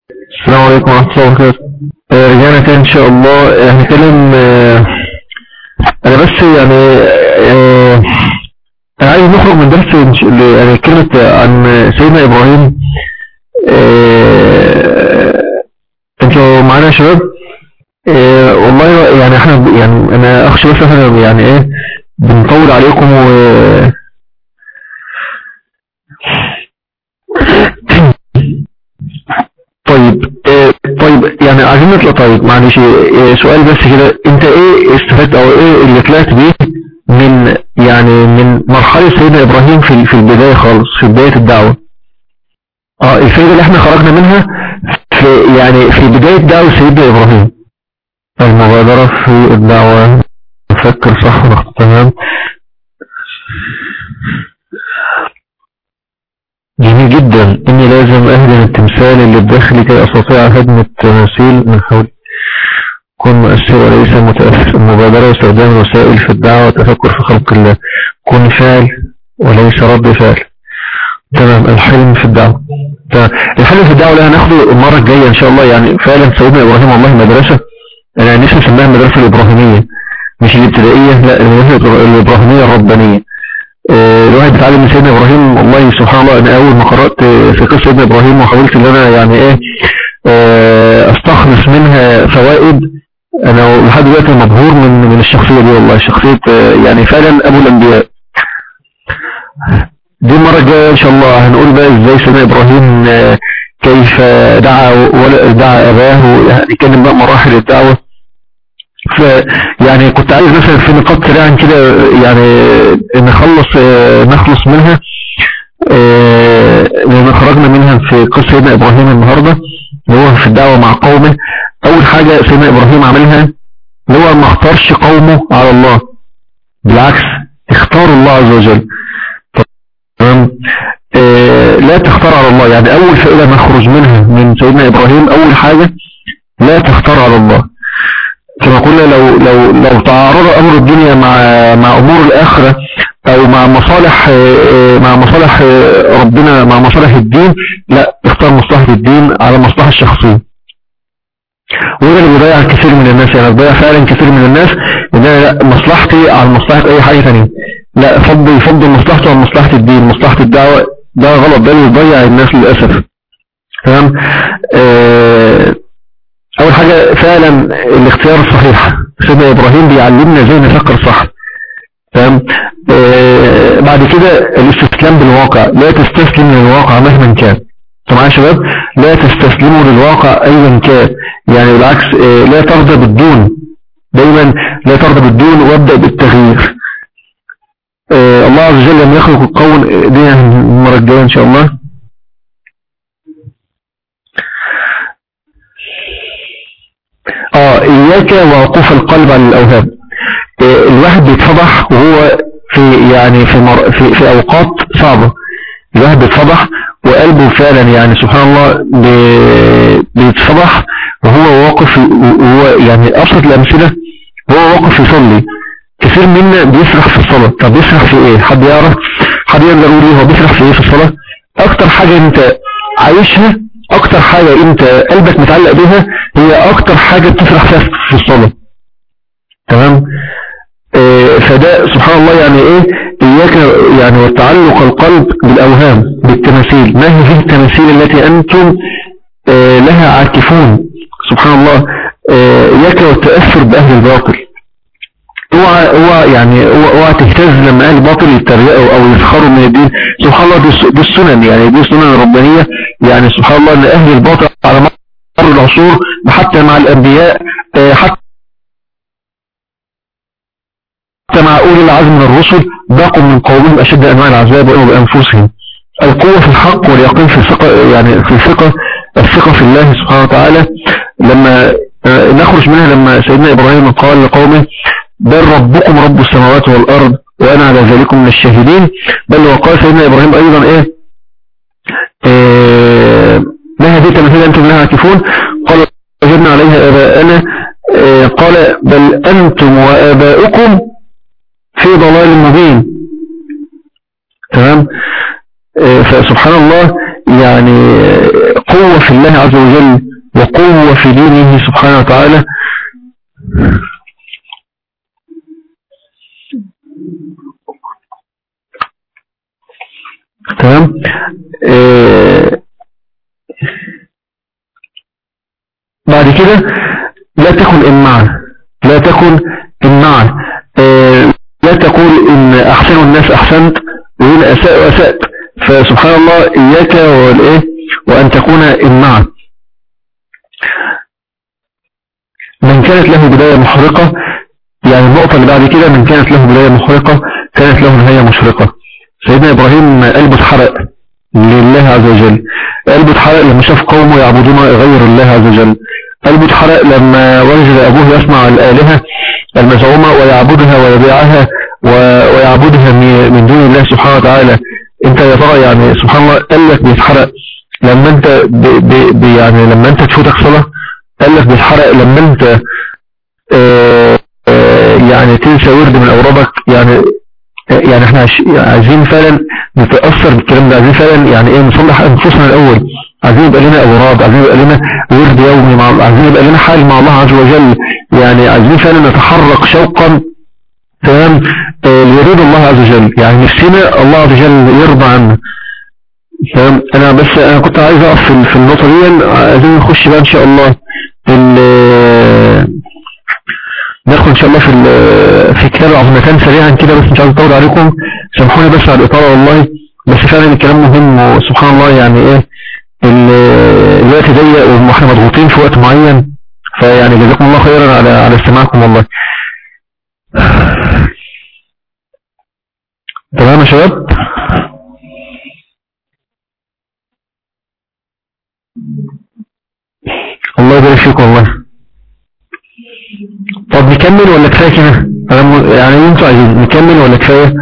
السلام عليكم ورحمة الله وبركاته آه، رجعنا تاني ان شاء الله هنتكلم آه، انا بس يعني آه، انا عايز نخرج من درس إن- ل- يعني كلمة عن سيدنا ابراهيم آه، انتوا معانا يا شباب آه، والله يعني احنا ب- يعني انا اخشى بس احنا يعني ايه بنطول عليكم و طيب آه، طيب يعني عايزين نطلع طيب معلش آه، سؤال بس كده انت ايه استفدت او ايه اللي طلعت بيه من يعني من مرحلة سيدنا ابراهيم في في البداية خالص في بداية الدعوة اه الفايدة اللي احنا خرجنا منها في يعني في بداية دعوة سيدنا ابراهيم المبادرة في الدعوة نفكر صح ونخطط تمام جميل جدا اني لازم اهدم التمثال اللي بداخلي كي استطيع هدم التماثيل من حولي كن مؤثر وليس متأثر المبادرة واستخدام الوسائل في الدعوة والتفكر في خلق الله كن فعل وليس رد فعل تمام الحلم في الدعوة تمام الحلم في الدعوة اللي هناخده المرة الجاية ان شاء الله يعني فعلا سيدنا ابراهيم والله مدرسة انا نفسي اسميها المدرسة الابراهيمية مش الابتدائية لا المدرسة الابراهيمية الربانية آه، الواحد بيتعلم من سيدنا ابراهيم والله سبحان الله انا اول ما قرأت آه، في قصة سيدنا ابراهيم وحاولت ان انا يعني ايه آه، استخلص منها فوائد انا لحد دلوقتي مبهور من من الشخصية دي والله شخصية آه، يعني فعلا ابو الانبياء دي المرة الجاية ان شاء الله هنقول بقى ازاي سيدنا ابراهيم آه، كيف دعا ولا دعا اباه نتكلم بقى مراحل الدعوة ف يعني كنت عايز مثلا في نقاط سريعا كده يعني نخلص آه، نخلص منها آه، لان خرجنا منها في قصة سيدنا ابراهيم النهاردة اللي هو في الدعوة مع قومه اول حاجة سيدنا ابراهيم عملها اللي هو ما اختارش قومه على الله بالعكس اختاروا الله عز وجل تمام آه، لا تختار على الله يعني اول فائدة نخرج منها من سيدنا ابراهيم اول حاجة لا تختار على الله كما قلنا لو لو لو تعارض امر الدنيا مع مع امور الاخره او مع مصالح آه، مع مصالح آه، ربنا مع مصالح الدين لا اختار مصلحه الدين على المصلحه الشخصيه وده اللي بيضيع كثير من الناس يعني بيضيع فعلا كثير من الناس ان انا لا مصلحتي على مصلحه اي حاجه ثانيه لا فضل يفضل مصلحته على مصلحه الدين مصلحه الدعوه ده غلط ده اللي بيضيع الناس للاسف تمام آه اول حاجة فعلا الاختيار الصحيح سيدنا ابراهيم بيعلمنا ازاي نفكر صح تمام آه بعد كده الاستسلام بالواقع لا تستسلم للواقع مهما كان انتوا معايا يا شباب لا تستسلموا للواقع ايا كان يعني بالعكس آه لا ترضى بالدون دايما لا ترضى بالدون وابدأ بالتغيير آه الله عز وجل لم يخلق القول دي المرة الجاية ان شاء الله اه اياك ووقوف القلب على الاوهام آه، الواحد بيتفضح وهو في يعني في مر في, في اوقات صعبة الواحد بيتفضح وقلبه فعلا يعني سبحان الله بي- بيتفضح وهو واقف وهو يعني ابسط الامثلة هو واقف يصلي كثير منا بيسرح في الصلاة طب بيسرح في ايه حد يعرف حد يقدر يقول لي هو بيسرح في ايه في الصلاة اكتر حاجة انت عايشها اكتر حاجة انت قلبك متعلق بيها هي اكتر حاجة بتسرح فيها في الصلاة تمام آه، فده سبحان الله يعني ايه اياك يعني وتعلق القلب بالاوهام بالتماثيل ما هي التماثيل التي انتم آه، لها عاكفون سبحان الله آه، اياك والتأثر باهل الباطل اوعى اوعى يعني اوعى اوعى تهتز لما اهل الباطل يتريقوا او يسخروا من الدين سبحان الله دي الس- دي السنن يعني دي السنن الربانية يعني سبحان الله ان اهل الباطل على مر العصور حتى مع الانبياء آه، حتى حتى مع أولي العزم من الرسل باقوا من قومهم أشد أنواع العذاب وإنوا بأنفسهم القوة في الحق واليقين في الثقة يعني في الثقة الثقة في الله سبحانه وتعالى لما آه، نخرج منها لما سيدنا إبراهيم قال لقومه بل ربكم رب السماوات والأرض وأنا على ذلك من الشاهدين بل وقال سيدنا إبراهيم أيضا إيه آه، ما هذه التماثيل أنتم لها عاكفون قال وجدنا عليها آباءنا آه، قال بل أنتم وآباؤكم في ضلال مبين تمام آه، فسبحان الله يعني قوة في الله عز وجل وقوة في دينه سبحانه وتعالى تمام آه بعد كده لا تكن إمعا لا تكن إمعا آه لا تقول إن أحسن الناس أحسنت وإن أساء أسأت فسبحان الله إياك والإيه وأن تكون إمعا من كانت له بداية محرقة يعني النقطة اللي بعد كده من كانت له بداية محرقة كانت له نهاية مشرقة سيدنا إبراهيم قلبه اتحرق لله عز وجل قلبه اتحرق لما شاف قومه يعبدون غير الله عز وجل قلبه اتحرق لما وجد أبوه يسمع الآلهة المزعومة ويعبدها ويبيعها ويعبدها من دون الله سبحانه وتعالى انت يا ترى يعني سبحان الله قلبك بيتحرق لما انت بي بي يعني لما انت تفوتك صلاة قلبك بيتحرق لما انت اه اه يعني تنسى ورد من أورادك يعني يعني احنا عايزين فعلا نتأثر بالكلام ده عايزين فعلا يعني ايه نصلح انفسنا الاول عايزين يبقى لنا اوراد عايزين يبقى لنا ورد يومي مع عايزين يبقى لنا حال مع الله عز وجل يعني عايزين فعلا نتحرك شوقا تمام اه ليريد الله عز وجل يعني نفسنا الله عز وجل يرضى عنا تمام انا بس انا كنت عايز اقف في النقطه دي عايزين نخش بقى ان شاء الله ندخل ان شاء الله في في كتاب العظمتان سريعا كده بس مش عايز اطول عليكم سامحوني بس على الاطاله والله بس فعلا الكلام مهم وسبحان الله يعني ايه الوقت ضيق واحنا مضغوطين في وقت معين فيعني جزاكم الله خيرا على على استماعكم والله تمام يا شباب الله يبارك فيكم والله طب نكمل ولا كفايه كده انا يعني انتوا عايزين نكمل ولا كفايه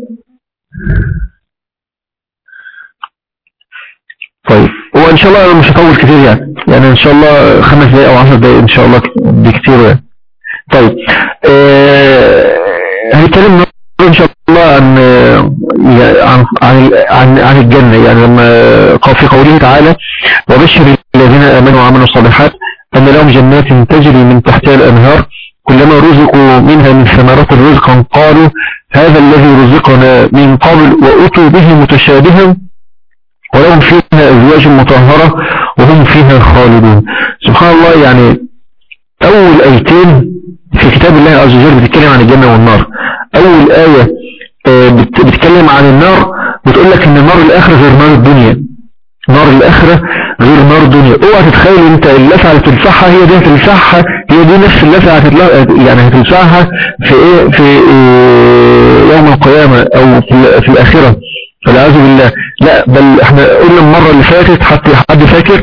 طيب هو ان شاء الله انا مش هطول كتير يعني يعني ان شاء الله خمس دقايق او عشر دقايق ان شاء الله بكتير يعني طيب آه هنتكلم ان شاء الله عن عن عن عن, عن الجنه يعني لما في قوله تعالى وبشر الذين امنوا وعملوا الصالحات ان لهم جنات تجري من تحتها الانهار كلما رزقوا منها من ثمرات رزقا قالوا هذا الذي رزقنا من قبل وأتوا به متشابها ولهم فيها أزواج مطهرة وهم فيها خالدون سبحان الله يعني أول آيتين في كتاب الله عز وجل بتتكلم عن الجنة والنار أول آية بتتكلم عن النار بتقول لك ان النار الآخرة غير نار الدنيا نار الآخرة غير نار الدنيا اوعى تتخيل انت اللسعة اللي تلسعها هي دي هتلسعها هي دي نفس اللسعة يعني هتلسعها في ايه في إيه يوم القيامة او في, في الآخرة فالعياذ بالله لا بل احنا قلنا المرة اللي فاتت حتى حد فاكر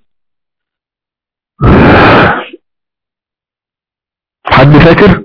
حد فاكر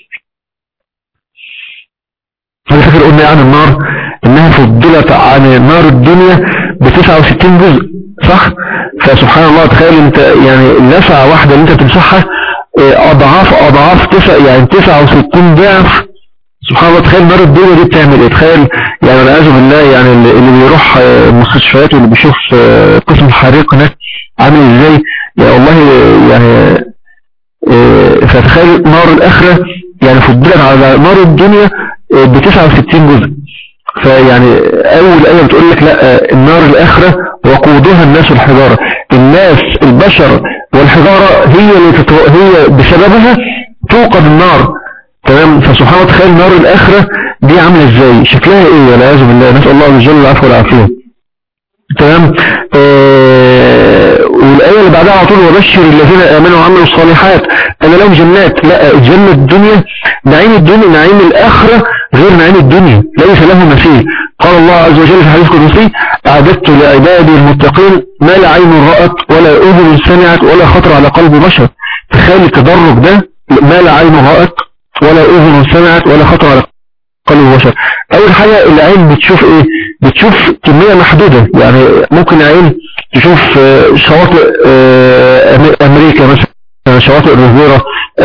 حد فاكر قلنا عن النار انها فضلت عن نار الدنيا ب 69 جزء صح فسبحان الله تخيل انت يعني اللسعة واحدة اللي انت تمسحها اضعاف اضعاف تسع يعني 69 ضعف سبحان الله تخيل نار الدنيا دي بتعمل ايه تخيل يعني والعياذ بالله يعني اللي بيروح المستشفيات واللي بيشوف قسم الحريق هناك عامل ازاي يعني والله يعني فتخيل نار الاخرة يعني فضلت على نار الدنيا ب 69 جزء فيعني اول ايه بتقول لك لا النار الاخرة وقودها الناس والحجارة الناس البشر والحجارة هي اللي تتو... هي بسببها توقد النار تمام فسبحان الله تخيل نار الاخرة دي عاملة ازاي شكلها ايه والعياذ بالله نسأل الله عز وجل العفو والعافية تمام آه والآية اللي بعدها على طول وبشر الذين آمنوا وعملوا الصالحات أنا لهم جنات لا جنة الدنيا نعيم الدنيا نعيم الآخرة غير نعيم الدنيا ليس له مثيل قال الله عز وجل في حديث قدسي أعددت لعبادي المتقين ما لا عين رأت ولا أذن سمعت ولا خطر على قلب بشر تخيل التدرج ده ما لا عين رأت ولا أذن سمعت ولا خطر على قلب بشر أول حاجة العين بتشوف إيه بتشوف كمية محدودة يعني ممكن عين تشوف شواطئ أمريكا مثلا شواطئ الريفيرا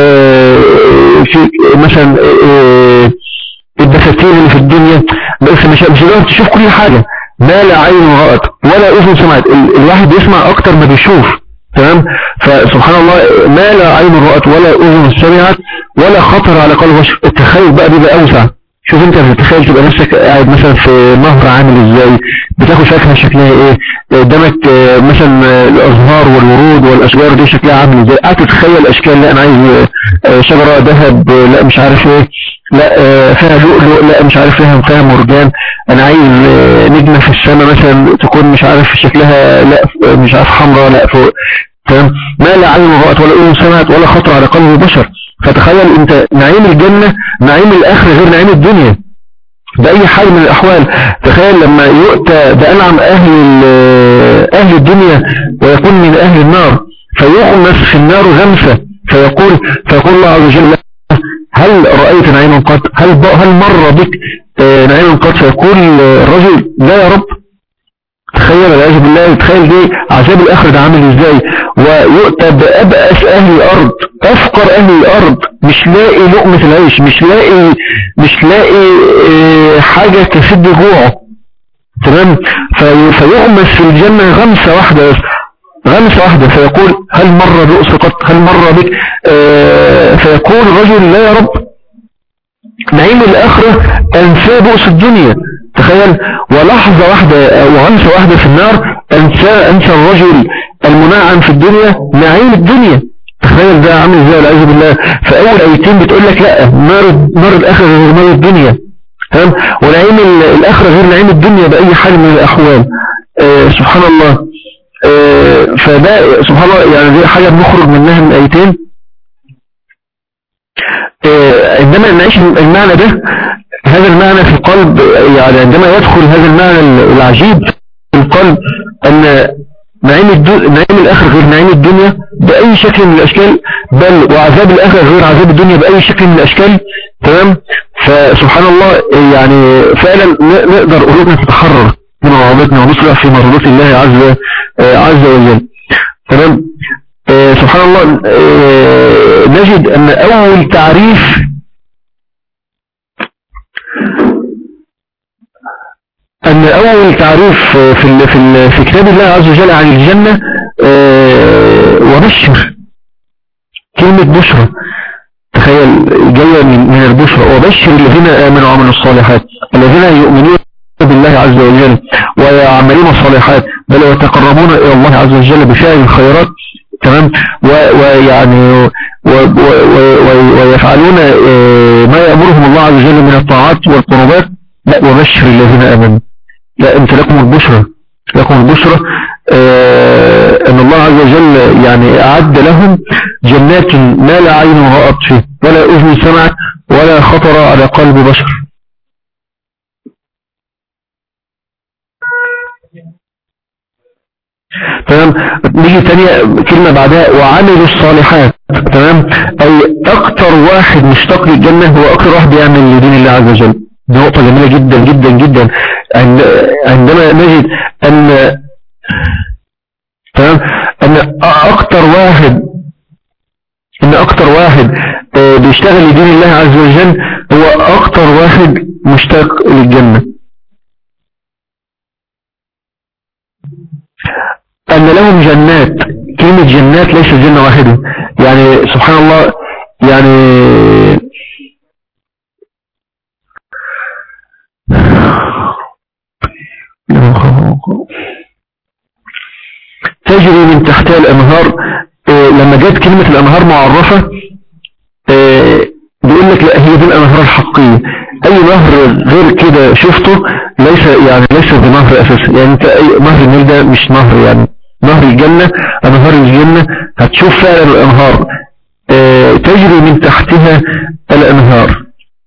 في مثلا الدفاتين اللي في الدنيا بس مش مش هتقدر تشوف كل حاجة ما لا عين رأت ولا اذن سمعت الواحد بيسمع اكتر ما بيشوف تمام فسبحان الله ما لا عين رأت ولا اذن سمعت ولا خطر على قلب بشر التخيل بقى بيبقى اوسع شوف انت بتتخيل تبقى نفسك قاعد مثلا في نهر عامل ازاي بتاخد فاكهه شكلها ايه قدامك آه، مثلا آه، الازهار والورود والاشجار دي شكلها عامل ازاي قاعد تتخيل اشكال لا انا عايز آه، شجره ذهب لا مش عارف ايه لا فيها لؤلؤ لا مش عارف فيها فيها مرجان انا عايز نجمه في السماء مثلا تكون مش عارف شكلها لا مش عارف حمراء لا فوق تمام ما لا عين رأت ولا اذن سمعت ولا خطر على قلب البشر فتخيل انت نعيم الجنة نعيم الاخرة غير نعيم الدنيا بأي حال من الأحوال تخيل لما يؤتى بأنعم أهل, أهل الدنيا ويكون من أهل النار فيغمس في النار غمسة فيقول فيقول الله عز وجل هل رأيت نعيما قط هل, هل مر بك آه، نعيما قط فيقول الرجل لا يا رب تخيل والعياذ بالله تخيل دي عذاب الاخر ده عامل ازاي ويؤتى بأبأس اهل الارض افقر اهل الارض مش لاقي لقمة العيش مش لاقي مش لاقي اه حاجة تسد جوعه تمام فيغمس في الجنة غمسة واحدة بس غمسة واحدة فيقول هل مر بؤس قط هل مر بك اه فيقول الرجل لا يا رب نعيم الاخرة انسى بؤس الدنيا تخيل ولحظة واحدة او غمسة واحدة في النار انسى, انسى الرجل المنعم في الدنيا نعيم الدنيا تخيل ده عامل ازاي والعياذ بالله فاول ايتين بتقول لك لا نار نار الاخره غير نار الدنيا تمام ونعيم الاخره غير نعيم الدنيا باي حال من الاحوال آه سبحان الله آه فده سبحان الله يعني دي حاجه بنخرج منها من ايتين آه عندما نعيش المعنى ده هذا المعنى في القلب يعني عندما يدخل هذا المعنى العجيب في القلب أن نعيم, نعيم الآخر غير نعيم الدنيا بأي شكل من الأشكال بل وعذاب الآخر غير عذاب الدنيا بأي شكل من الأشكال تمام فسبحان الله يعني فعلا نقدر قلوبنا تتحرر من معاملتنا ونصلح في مرضات الله عز عز وجل تمام آه، سبحان الله آه، نجد أن أول تعريف أن أول تعريف في في في كتاب الله عز وجل عن الجنة آه، وبشر كلمة بشرى تخيل جاية من البشرى وبشر الذين آمنوا وعملوا الصالحات الذين يؤمنون بالله عز وجل ويعملون الصالحات بل ويتقربون إلى الله عز وجل بفعل الخيرات تمام ويعني ويفعلون آه، ما يأمرهم الله عز وجل من الطاعات والقربات لا وبشر الذين آمنوا لا انت لكم البشرى لكم البشرى آه ان الله عز وجل يعني اعد لهم جنات ما لا عين رأت فيه ولا اذن سمعت ولا خطر على قلب بشر تمام نيجي ثانية كلمة بعدها وعملوا الصالحات تمام اي اكتر واحد مشتاق للجنة هو اكتر واحد بيعمل لدين الله عز وجل دي نقطة جميلة جدا جدا جدا عندما نجد ان تمام ان اكتر واحد ان اكتر واحد آه، بيشتغل لدين الله عز وجل هو اكتر واحد مشتاق للجنة ان لهم جنات كلمة جنات ليس جنة واحدة يعني سبحان الله يعني تجري من تحتها الأنهار آه، لما جت كلمة الأنهار معرفة آه، بيقول لك لا هي دي الأنهار الحقيقية أي نهر غير كده شفته ليس يعني ليس بنهر أساسا يعني أنت أي نهر النيل ده مش نهر يعني نهر الجنة أنهار الجنة هتشوف فعلا الأنهار آه، تجري من تحتها الأنهار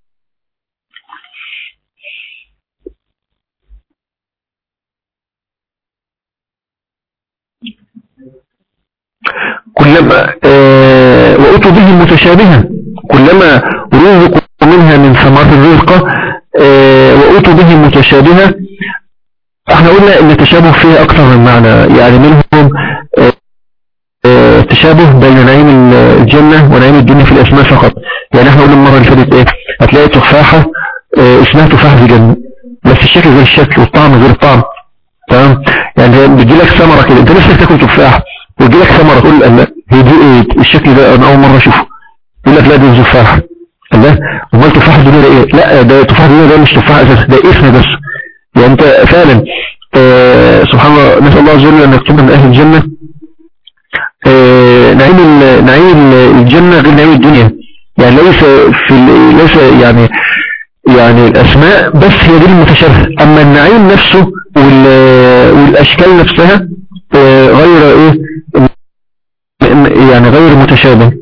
كلما آه وأتوا به متشابها كلما رزقوا منها من ثمرات الرزق آه وأتوا به متشابها احنا قلنا ان التشابه فيه اكثر من معنى يعني منهم آه, آه، تشابه بين نعيم الجنة ونعيم الدنيا في الاسماء فقط يعني احنا قلنا المرة اللي فاتت ايه هتلاقي تفاحة آه، اسمها تفاحة في الجنة بس الشكل غير الشكل والطعم غير الطعم تمام يعني بيجي لك ثمره كده انت نفسك تاكل تفاح ويجي لك ثمره تقول لا هي دي ايه الشكل ده انا اول مره اشوفه يقول لك لا دي تفاح الله امال تفاح الدنيا ده ايه لا ده تفاح الدنيا ده مش تفاح اساسا ده اسم بس يعني انت فعلا آه سبحان الله نسال الله عز وجل ان يكتبنا من اهل الجنه آه نعيم نعيم الجنه غير نعيم الدنيا يعني ليس في ليس يعني يعني الأسماء بس هي دي المتشابهة أما النعيم نفسه والأشكال نفسها آه، غير إيه يعني غير متشابه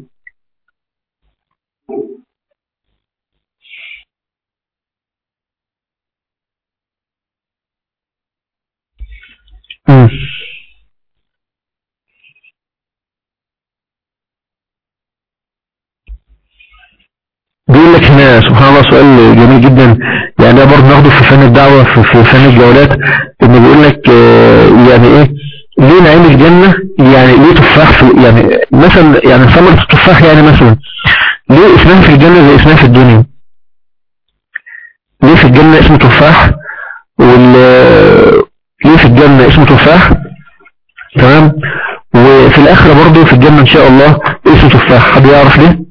بيقول لك هنا سبحان الله سؤال جميل جدا يعني ده برضه ناخده في فن الدعوة في, في فن الجولات انه بيقول لك آه، يعني ايه ليه نعيم الجنة يعني ليه تفاح في يعني مثلا يعني ثمرة التفاح يعني مثلا ليه اسمها في الجنة زي اسمها في الدنيا ليه في الجنة اسمه تفاح وال ليه في الجنة اسمه تفاح تمام وفي الاخرة برضه في الجنة ان شاء الله اسمه تفاح حد يعرف ليه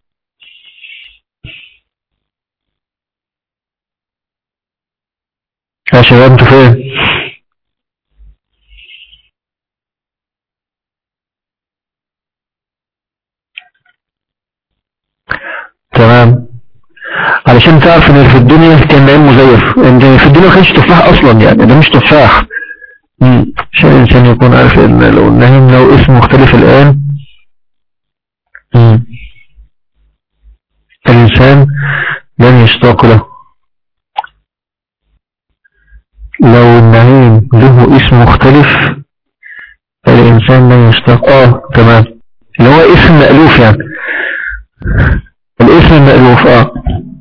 يا شباب انتوا فين تمام علشان تعرف ان في الدنيا كان نعيم مزيف ان في الدنيا ما كانش تفاح اصلا يعني ده مش تفاح عشان الانسان يكون عارف ان لو النعيم لو اسم مختلف الان الانسان لن يشتاق له لو النعيم له اسم مختلف الإنسان لا يشتاق آه تمام اللي هو اسم مألوف يعني الاسم المألوف آه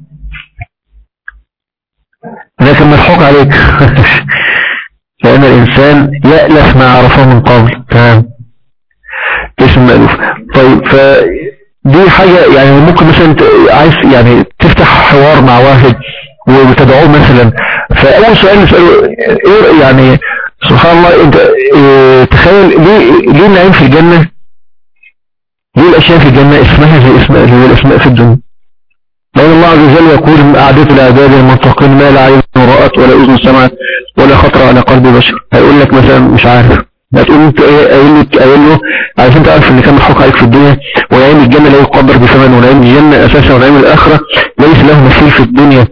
لكن ملحوق عليك لأن الإنسان يألف ما عرفه من قبل تمام اسم مألوف طيب فدي حاجة يعني ممكن مثلا عايز يعني تفتح حوار مع واحد وتدعوه مثلا فأول سؤال نسأله إيه يعني سبحان الله انت اه تخيل ليه ليه النعيم في الجنة ليه الأشياء في الجنة اسمها زي اسماء زي الأسماء في الدنيا لأن الله عز وجل يقول أعدت العباد المنطقين ما لا عين رأت ولا أذن سمعت ولا خطر على قلب بشر هيقول لك مثلا مش عارف هتقول انت ايه قايل لك قايل له عشان تعرف ان كان محوق عليك في الدنيا ونعيم الجنة لا يقدر بثمن ونعيم الجنة اساسا ونعيم الاخرة ليس له مثيل في الدنيا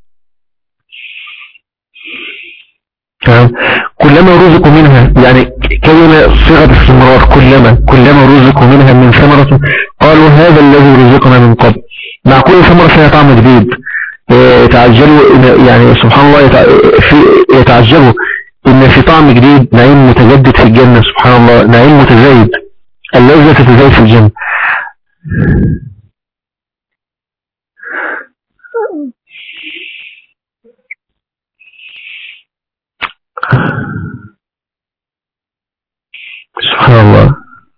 كلما رزقوا منها يعني كلمة صيغة استمرار كلما كلما رزقوا منها من ثمرة قالوا هذا الذي رزقنا من قبل مع كل ثمرة فيها طعم جديد آه، يتعجلوا يعني سبحان الله يتعجبوا ان في طعم جديد نعيم متجدد في الجنة سبحان الله نعيم متزايد اللذة تتزايد في الجنة سبحان الله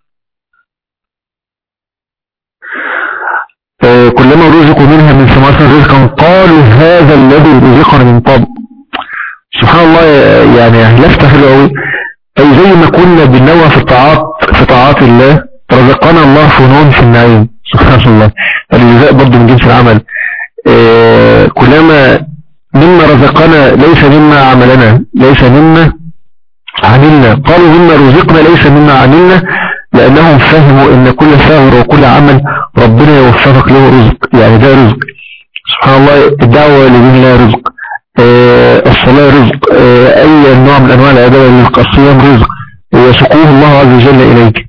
آه، كلما رزقوا منها من ثمرات رزقا قالوا هذا الذي رزقنا من قبل سبحان الله يعني لفتة حلوة قوي أي زي ما كنا بننوع في الطاعات في طاعات الله رزقنا الله فنون في النعيم سبحان الله الجزاء برضه من جنس العمل آه، كلما مما رزقنا ليس مما عملنا ليس مما عملنا قالوا مما رزقنا ليس مما عملنا لأنهم فهموا ان كل ثغر وكل عمل ربنا يوفقك له رزق يعني ده رزق سبحان الله الدعوة لدين الله رزق آه الصلاة رزق آه اي نوع من انواع العبادة رزق الصيام رزق ويسقوه الله عز وجل اليك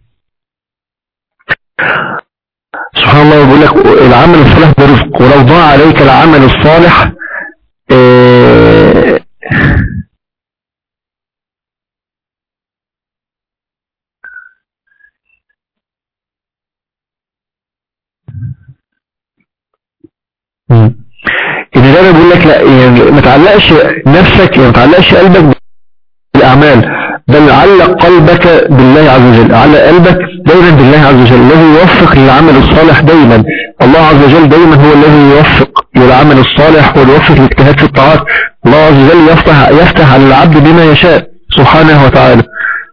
سبحان الله يقول لك العمل الصالح ده رزق ولو ضاع عليك العمل الصالح آه ان ده انا بقول لك لا يعني ما تعلقش نفسك يعني ما تعلقش قلبك بالاعمال بل علق قلبك بالله عز وجل علق قلبك دايما بالله عز وجل الذي يوفق للعمل الصالح دايما الله عز وجل دايما هو الذي يوفق للعمل الصالح ويوفق الاجتهاد في الطاعات الله عز وجل يفتح يفتح على العبد بما يشاء سبحانه وتعالى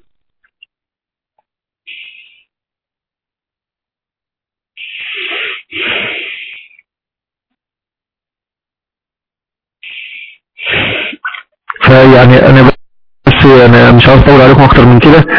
فيعني انا بس انا مش عاوز اطول عليكم اكتر من كده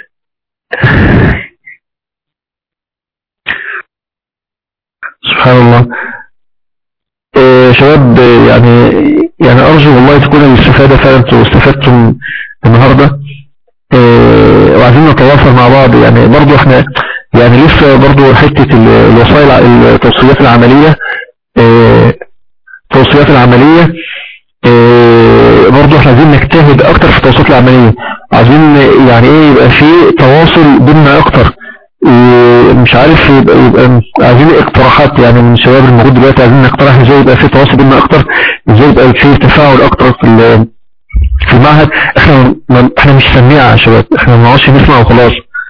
سبحان الله إيه شباب يعني يعني ارجو والله تكون الاستفادة فعلا انتوا استفدتم النهاردة إيه وعايزين نتواصل مع بعض يعني برضو احنا يعني لسه برضو حتة الوسائل التوصيات العملية إيه التوصيات العملية إيه برضو احنا عايزين نجتهد اكتر في التوصيات العملية عايزين يعني ايه يبقى في تواصل بيننا اكتر مش عارف يبقى, يبقى عايزين اقتراحات يعني من الشباب الموجود دلوقتي عايزين نقترح ازاي يبقى في تواصل بيننا اكتر ازاي يبقى في تفاعل اكتر في في المعهد احنا ما احنا مش سميع يا شباب احنا ما نقعدش نسمع وخلاص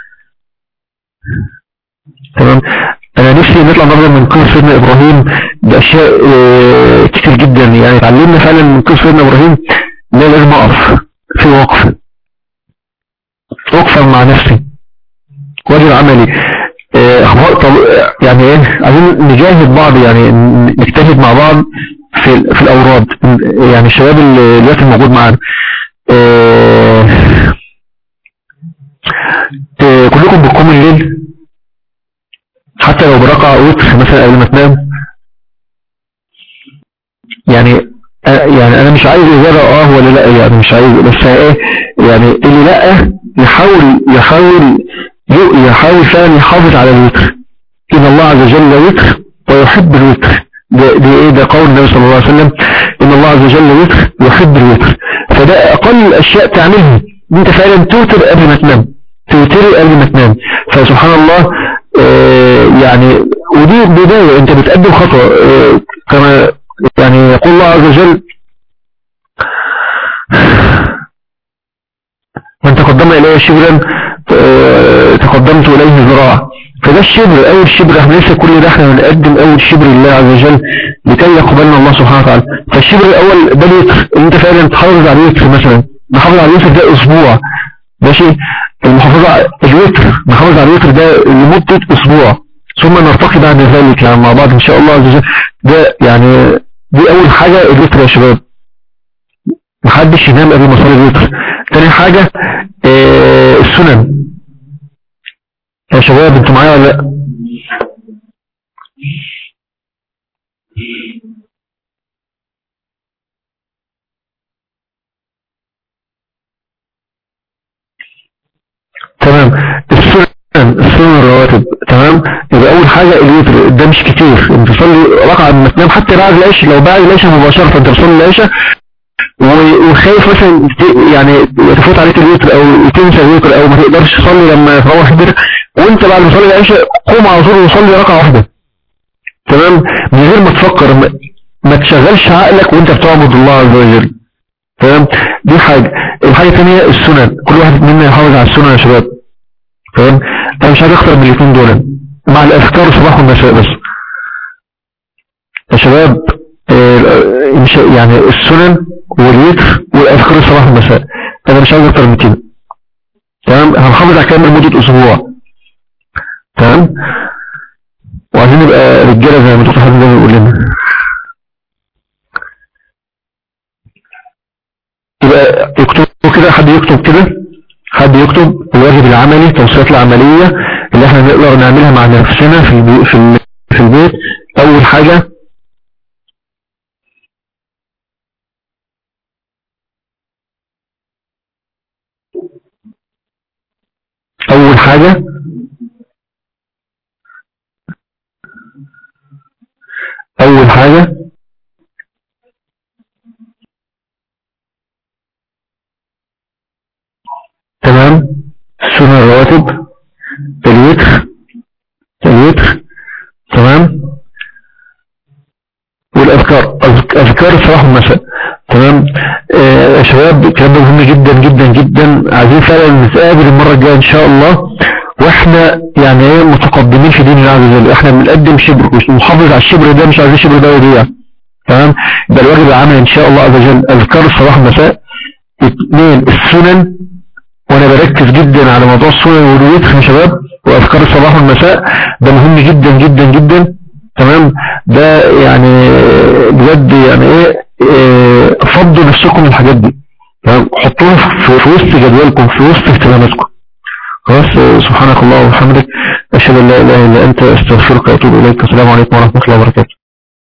تمام انا نفسي نطلع النهارده من قصه سيدنا ابراهيم باشياء اه كتير جدا يعني اتعلمنا فعلا من قصه سيدنا ابراهيم لا لازم اقف في وقف وقفا مع نفسي واجب عملي اخبار طب يعني ايه عايزين نجاهد بعض يعني نجتهد مع بعض في في الاوراد يعني الشباب اللي دلوقتي موجود معانا اه كلكم بتقوموا الليل حتى لو برقع وتر مثلا قبل ما تنام يعني يعني انا مش عايز اجابه اه ولا لا يعني مش عايز بس ايه يعني اللي لا يحاول يحاول يحاول فعلا يحافظ على الوتر ان الله عز وجل وتر ويحب الوتر ده, ده ايه ده قول النبي صلى الله عليه وسلم ان الله عز وجل وتر يحب الوتر فده اقل الاشياء تعملها انت فعلا توتر قبل ما تنام توتري قبل ما تنام فسبحان الله آه يعني ودي بداية انت بتقدم خطوة آه كما يعني يقول الله عز وجل من تقدم إليه شبرا آه تقدمت إليه ذراع فده الشبر أول شبر احنا ليس كل ده احنا بنقدم أول شبر لله عز وجل لكي يقبلنا الله سبحانه وتعالى فالشبر الأول ده الوتر انت فعلا تحافظ على الوتر مثلا نحافظ على الوتر ده أسبوع ماشي المحافظة على الوتر نحافظ على الوتر ده لمدة أسبوع ثم نرتقي بعد ذلك يعني مع بعض إن شاء الله عز وجل ده يعني دي أول حاجة الوتر يا شباب محدش ينام قبل ما يصلي الوتر تاني حاجة آه السنن يا شباب انتوا معايا ولا لا تمام السنن السنن الرواتب تمام يبقى اول حاجة الوتر ده مش كتير انت تصلي ركعة لما تنام حتى بعد العشاء لو بعد العشاء مباشرة انت تصلي العشاء وخايف مثلا يعني تفوت عليك الوتر او تنسى الوتر او ما تقدرش تصلي لما تروح البيت وانت بعد ما تصلي العشاء قوم على طول وصلي ركعة واحدة تمام من غير ما تفكر ما, ما تشغلش عقلك وانت بتعبد الله عز وجل تمام دي حاجة الحاجة الثانية السنن كل واحد منا يحافظ على السنن يا شباب فاهم انا مش عايز اكتر من الاثنين دول مع الاذكار صباح والمساء بس يا شباب يعني السنن والوتر والاذكار الصباح والمساء انا مش عايز اكتر من كده تمام هنحافظ على كلام لمده اسبوع تمام وعايزين نبقى رجاله زي ما دكتور حازم بيقول لنا يبقى يكتبوا كده حد يكتب كده حد يكتب الواجب العملي التوصيات العملية اللي احنا نقدر نعملها مع نفسنا في البيت, في, في البيت اول حاجة اول حاجة اول حاجة تمام سنة الرواتب الوتر الوتر تمام والأذكار أذكار الصباح والمساء تمام آه يا شباب الكلام ده مهم جدا جدا جدا عايزين فعلا نتقابل المرة الجاية إن شاء الله واحنا يعني ايه متقدمين في دين الله عز وجل احنا بنقدم شبر مش محافظ على الشبر ده مش عايزين الشبر ده يضيع تمام يبقى الواجب العمل ان شاء الله عز وجل اذكار الصباح والمساء اثنين السنن وانا بركز جدا على موضوع السنن والوتر يا شباب واذكار الصباح والمساء ده مهم جدا جدا جدا تمام ده يعني بجد يعني ايه, إيه فضوا نفسكم الحاجات دي حطوها في وسط جدولكم في وسط اهتماماتكم خلاص سبحانك الله وبحمدك اشهد ان لا اله الا انت استغفرك واتوب اليك السلام عليكم ورحمه الله وبركاته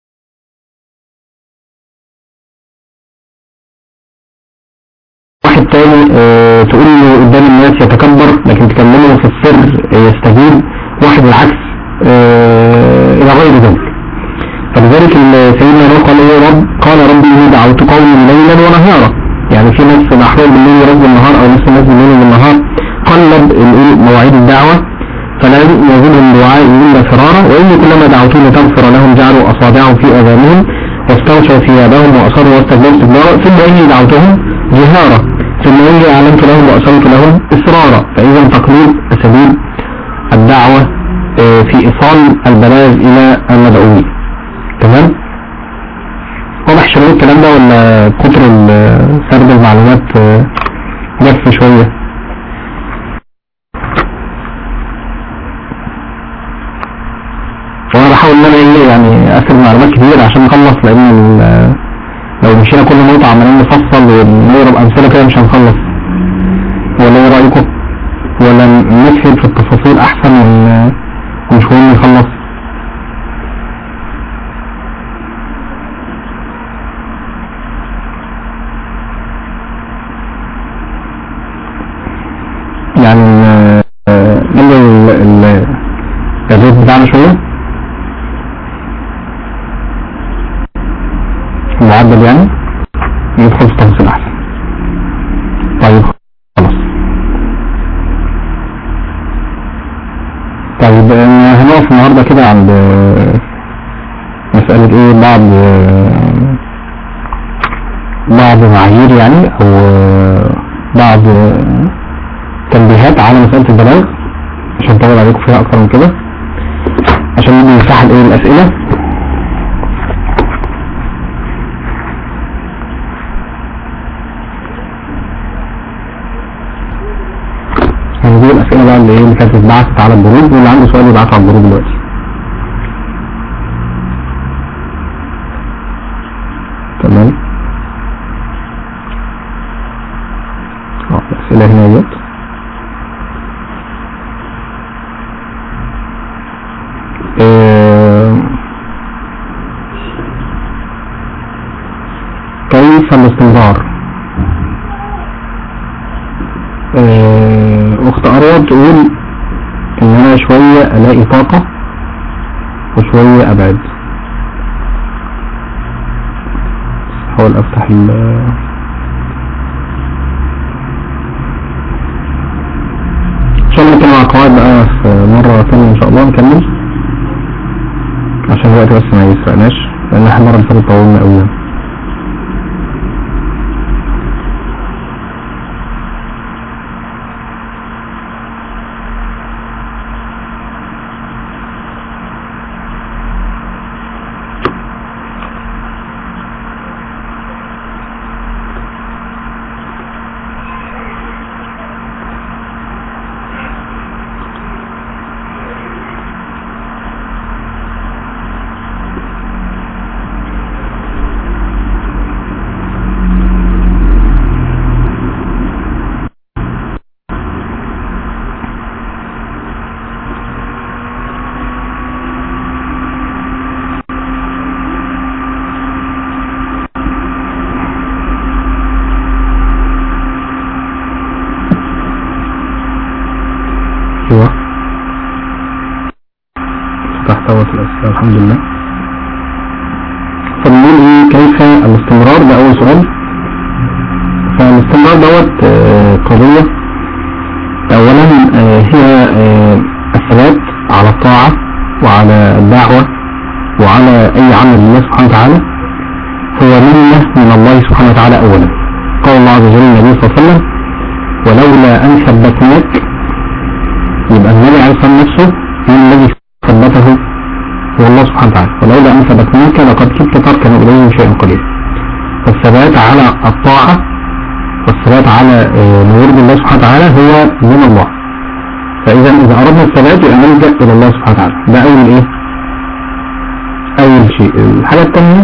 واحد تاني اه تقول له قدام الناس يتكبر لكن تكلمه في السر يستجيب واحد العكس اه الى غير ذلك فلذلك سيدنا نوح قال ايه رب قال ربي اني دعوت قومي ليلا ونهارا يعني في ناس محروم بالليل ورد النهار او ناس الناس بالليل والنهار قلب مواعيد الدعوة فلا يزيدهم دعائي الا فرارا واني كلما دعوتهم لتغفر لهم جعلوا اصابعهم في اذانهم واستوشوا ثيابهم واصروا واستكبروا استكبارا ثم اني دعوتهم جهارا ثم اني اعلنت لهم واسرت لهم اصرارا فاذا تقليد اساليب الدعوة في ايصال البلاغ الى المدعوين تمام واضح شباب الكلام ده ولا كتر سرد المعلومات جف شوية وانا بحاول ان انا ايه يعني اسرد معلومات كتير عشان نخلص لان لو مشينا كل نقطة عمالين نفصل ونضرب امثلة كده مش هنخلص ولا ايه رأيكم ولا نسهل في التفاصيل احسن ونشوف نخلص يعني نلغي الجزء بتاعنا شوية المعدل يعني يدخل في تفاصيل احسن طيب خلاص طيب هنقف النهاردة كده عند مسألة ايه بعض بعض معايير يعني او بعض تنبيهات على مسألة البلاغ عشان نطول عليكم فيها اكتر من كده عشان نبني مساحة الايه الاسئلة هنجيب الاسئلة بقى اللي ايه اللي كانت اتبعتت على الجروب واللي عنده سؤال يبعته على الجروب دلوقتي تمام اه الاسئلة هنا جت كيف الاستمرار اخت اروى تقول ان انا شوية الاقي طاقة وشوية ابعد حاول افتح ال ان شاء الله نتكلم على القواعد بقى في مرة ثانية ان شاء الله نكمل عشان الوقت بس ما يسرقناش لان احنا المرة اللي فاتت طولنا قوي ايوه فتحت اول الاسئله الحمد لله فبنقول ايه كيف الاستمرار ده اول سؤال فالاستمرار دوت آه، قضية اولا آه، هي آه، الثبات على الطاعة وعلى الدعوة وعلى اي عمل لله سبحانه وتعالى هو منة من الله سبحانه وتعالى اولا قال الله عز وجل النبي صلى الله عليه وسلم ولولا ان ثبتناك يبقى النبي عليه الصلاة نفسه من الذي ثبته هو الله سبحانه وتعالى ولولا أن ثبتناك لقد كنت تركن إليه شيئا قليلا فالثبات على الطاعة فالصلاة على آه، ما يرضي الله سبحانه وتعالى هو من الله فإذا إذا أردنا الثبات يبقى نلجأ إلى الله سبحانه وتعالى ده أول إيه أول شيء الحاجة الثانية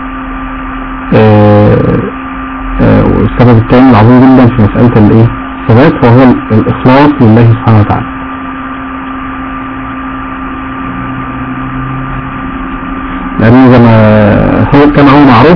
آه، آه، والسبب الثاني العظيم جدا في مسألة الإيه الثبات وهو الإخلاص لله سبحانه وتعالى لأن زي ما هو كما هو معروف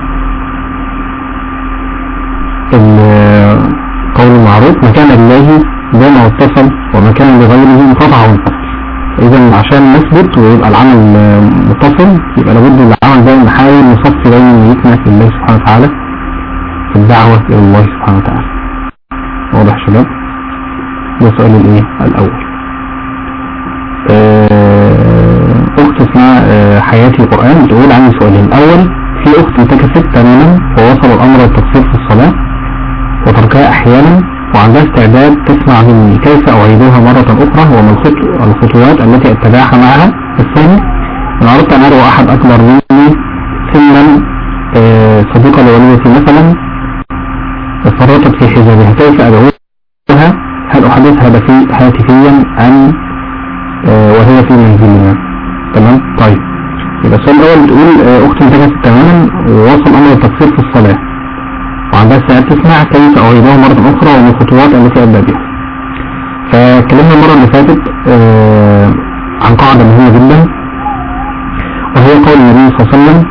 القول المعروف ما كان لله دام واتصل وما كان لغيره انقطع وانفصل إذا عشان نثبت ويبقى العمل متصل يبقى لابد العمل ده نحاول نصفي بين نيتنا لله سبحانه وتعالى في الدعوة إلى الله سبحانه وتعالى واضح يا شباب ده سؤال الايه الأول آه، أخت اسمها آه، حياتي قرآن بتقول عندي سؤالين الأول في أخت انتكست تماما ووصل الأمر للتقصير في الصلاة وتركها أحيانا وعندها استعداد تسمع مني كيف أعيدها مرة أخرى وما الخط- الخطوات التي أتبعها معها الثاني إن أردت أن أروى أحد أكبر مني سنا آه، صديقة لوالدتي مثلا فرطت في حجابها كيف أدعوها هل أحدثها بفي- هاتفيا أم آه، وهي في منزلنا تمام طيب يبقى السؤال الأول بتقول آه، أختي انتهت تماما ووصل أمر التقصير في الصلاة وعندها ساعات تسمع كيف أعيدها مرة أخرى وما الخطوات التي أبدأ بها فكلمنا المرة اللي فاتت آه، عن قاعدة مهمة جدا وهي قول النبي صلى الله عليه وسلم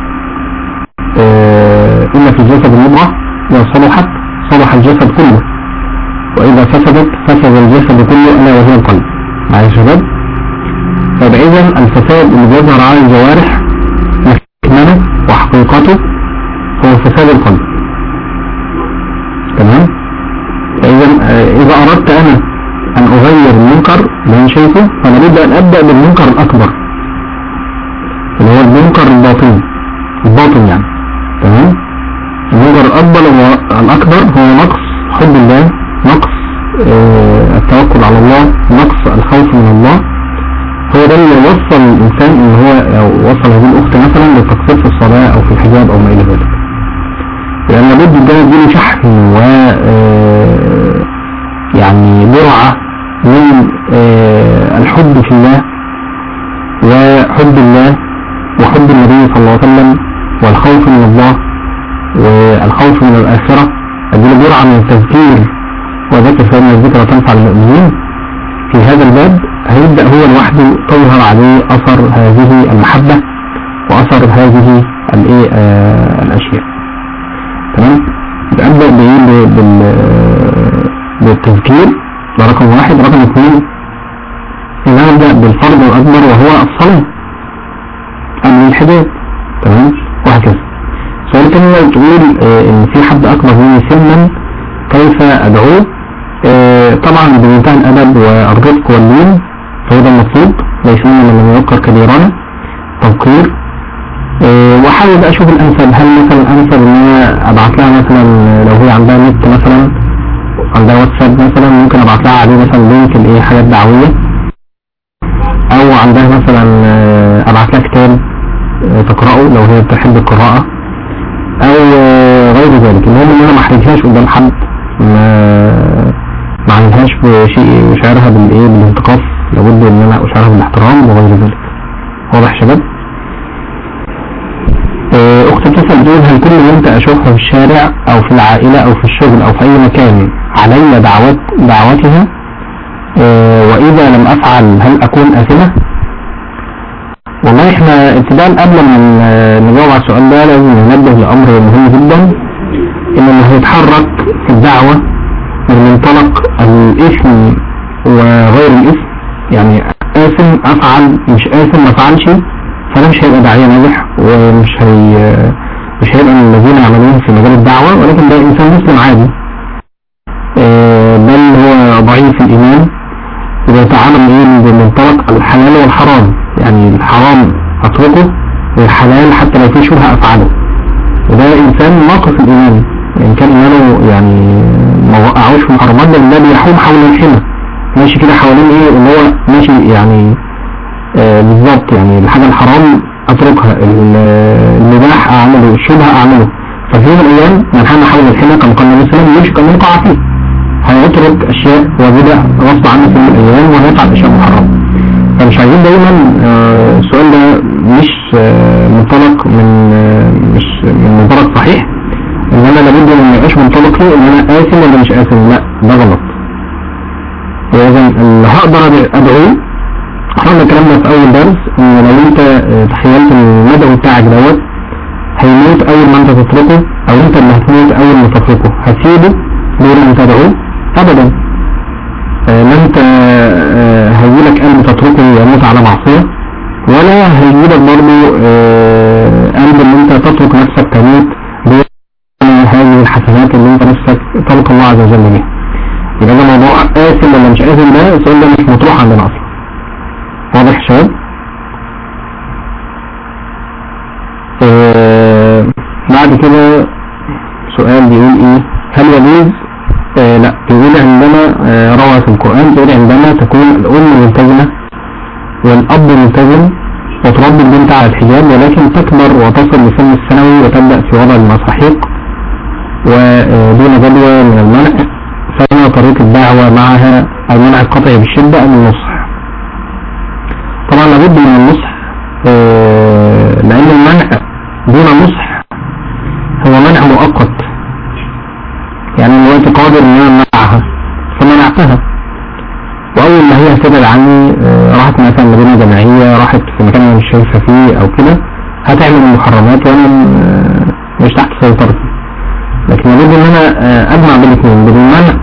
آه، إن في الجسد مضغة إذا صلحت صلح الجسد كله وإذا فسدت فسد الجسد كله ألا وهي القلب معايا يا شباب طيب إذا الفساد اللي بيظهر على الجوارح مكمنه وحقيقته هو فساد القلب تمام فإذا آه، إذا أردت أنا أن أغير المنكر اللي أنا شايفه فأنا بد أن أبدأ بالمنكر الأكبر اللي هو المنكر الباطني الباطن يعني تمام المنكر الأكبر هو الأكبر هو نقص حب الله نقص آه، التوكل على الله نقص الخوف من الله هو ده اللي وصل الإنسان إن هو أو وصل هذه الأخت مثلا للتقصير في الصلاة أو في الحجاب أو ما إلى ذلك لأن لابد ده يديله شحن و آه، يعني جرعة من آه، الحب في الله وحب الله وحب النبي صلى الله عليه وسلم والخوف من الله والخوف من الآخرة أديله جرعة من التذكير وذكر فإن الذكرى تنفع المؤمنين في هذا الباب هيبدأ هو لوحده تظهر عليه أثر هذه المحبة وأثر هذه الإيه آه الأشياء تمام أبدأ بإيه ب- بال بالتذكير ده رقم واحد رقم اثنين إن أنا أبدأ بالفرض الأكبر وهو الصلاة أم الحجاب تمام وهكذا سؤال تاني لو تقول آه، إن في حد أكبر مني سنا كيف أدعوه آه، طبعا بمنتهى الأدب والرفق واللين فهو ده المطلوب ليس منا من يذكر كبيرنا توقير آه، واحاول بقى اشوف الانسب هل مثلا الانسب ان انا ابعت لها مثلا لو هي عندها نت مثلا عندها واتساب مثلا ممكن ابعت لها عليه مثلا لينك الايه حاجات دعويه او عندها مثلا آه، ابعت لها كتاب آه، تقراه لو هي بتحب القراءه او آه، غير ذلك المهم ان انا ما احرجهاش قدام حد ما ما اعملهاش بشيء يشعرها بالايه بالانتقاص لابد ان انا اشعرها بالاحترام وغير ذلك واضح يا شباب آه، اختي بتسأل تقول هل كل بنت اشوفها في الشارع او في العائلة او في الشغل او في اي مكان علي دعوت دعوتها آه، واذا لم افعل هل اكون اثمة والله احنا ابتداء قبل ما ن- نجاوب على السؤال ده لازم ننبه لامر مهم جدا ان اللي هيتحرك في الدعوة من منطلق الاثم وغير الاثم يعني اثم افعل مش اثم ما افعلش فده مش هيبقى داعية ناجح ومش هي مش هيبقى من الذين يعملون في مجال الدعوة ولكن ده انسان مسلم عادي آه، بل هو ضعيف الايمان وبيتعامل ايه بمنطلق الحلال والحرام يعني الحرام اتركه والحلال حتى لو في شبهة افعله وده انسان ناقص الايمان ان كان ايمانه يعني ما وقعوش في محرمات بل ده بيحوم حول الحمى ماشي كده حوالين ايه اللي هو ماشي يعني آه، بالظبط يعني الحاجة الحرام اتركها ال- المباح اعمله الشبهة اعمله ففي يوم من الايام من حان حول الحمى كما قال النبي صلى الله عليه وسلم يشك ان يقع فيه هيترك اشياء واجبة غصب عنه في يوم من الايام وهيفعل اشياء محرمة فمش عايزين دايما آه، السؤال ده مش آه، منطلق من آه، مش من منطلق صحيح ان انا لابد ان ما يبقاش منطلقي ان انا قاسم ولا مش قاسم لا ده غلط واذا اللي هقدر ادعوه احنا الكلام ده في اول درس ان لو انت آه، تخيلت المدعو بتاعك دوت هيموت اول ما انت تتركه او انت اللي هتموت اول ما تتركه هتسيبه دون ان تدعوه ابدا آه، لا انت آه، هيجيلك قلب تتركه يموت على معصية ولا هيجيلك برضه آه، قلب ان انت تترك نفسك تموت دون هذه الحسنات اللي انت نفسك تلقى الله عز وجل بيها يبقى ده موضوع قاسم ولا مش قاسم ده السؤال ده مش مطروح عندنا اصلا واضح يا شباب آه، بعد كده سؤال بيقول ايه هل يجوز آه لا بيقول عندما آه روى في القرآن بيقول عندما تكون الأم ملتزمة والأب ملتزم وتربي البنت على الحجاب ولكن تكبر وتصل لسن الثانوي وتبدأ في وضع المساحيق ودون جدوى من المنع فما طريقة الدعوة معها المنع القطعي بالشدة أم النصح طبعا لابد من النصح آه، لأن المنع دون نصح هو منع مؤقت يعني دلوقتي قادر ان انا امنعها فمنعتها واول ما هي هتبعد عني آه، راحت مثلا مدينة جماعية راحت في مكان انا مش شايفها فيه او كده هتعمل المحرمات وانا آه، مش تحت سيطرتي لكن لابد ان انا آه، اجمع بين الاثنين بين المنع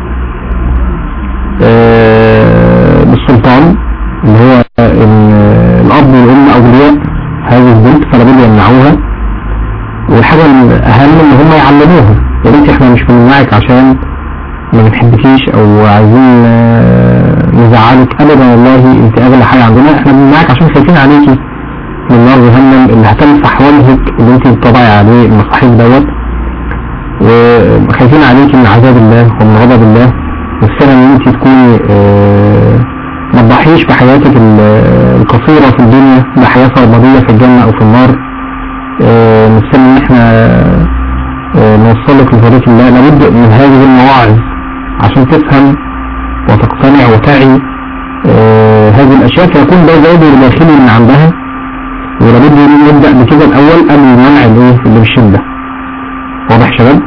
آه، بالسلطان اللي هو إن الاب والام اولياء هذه البنت فلابد يمنعوها والحاجة الأهم إن هم يعلموها يا ريت إحنا مش بنمنعك عشان ما بنحبكيش أو عايزين آه، نزعلك أبدا والله أنت أغلى حاجة عندنا إحنا بنمنعك عشان خايفين عليكي من نار جهنم اللي هتمسح وجهك اللي أنت بتطبعي عليه المصاحيح دوت وخايفين عليكي من عذاب الله ومن غضب الله نفسنا إن أنت تكوني آه، ما تضحيش بحياتك ال- القصيرة في الدنيا بحياة سرمدية في الجنة أو في النار آه، نفسنا ان احنا آه، نوصلك لطريق الله لابد من هذه المواعظ عشان تفهم وتقتنع وتعي آه، هذه الاشياء فيكون ده زاد داخلي من عندها ولابد ان نبدا بكده الاول قبل منع الايه اللي بالشده واضح يا شباب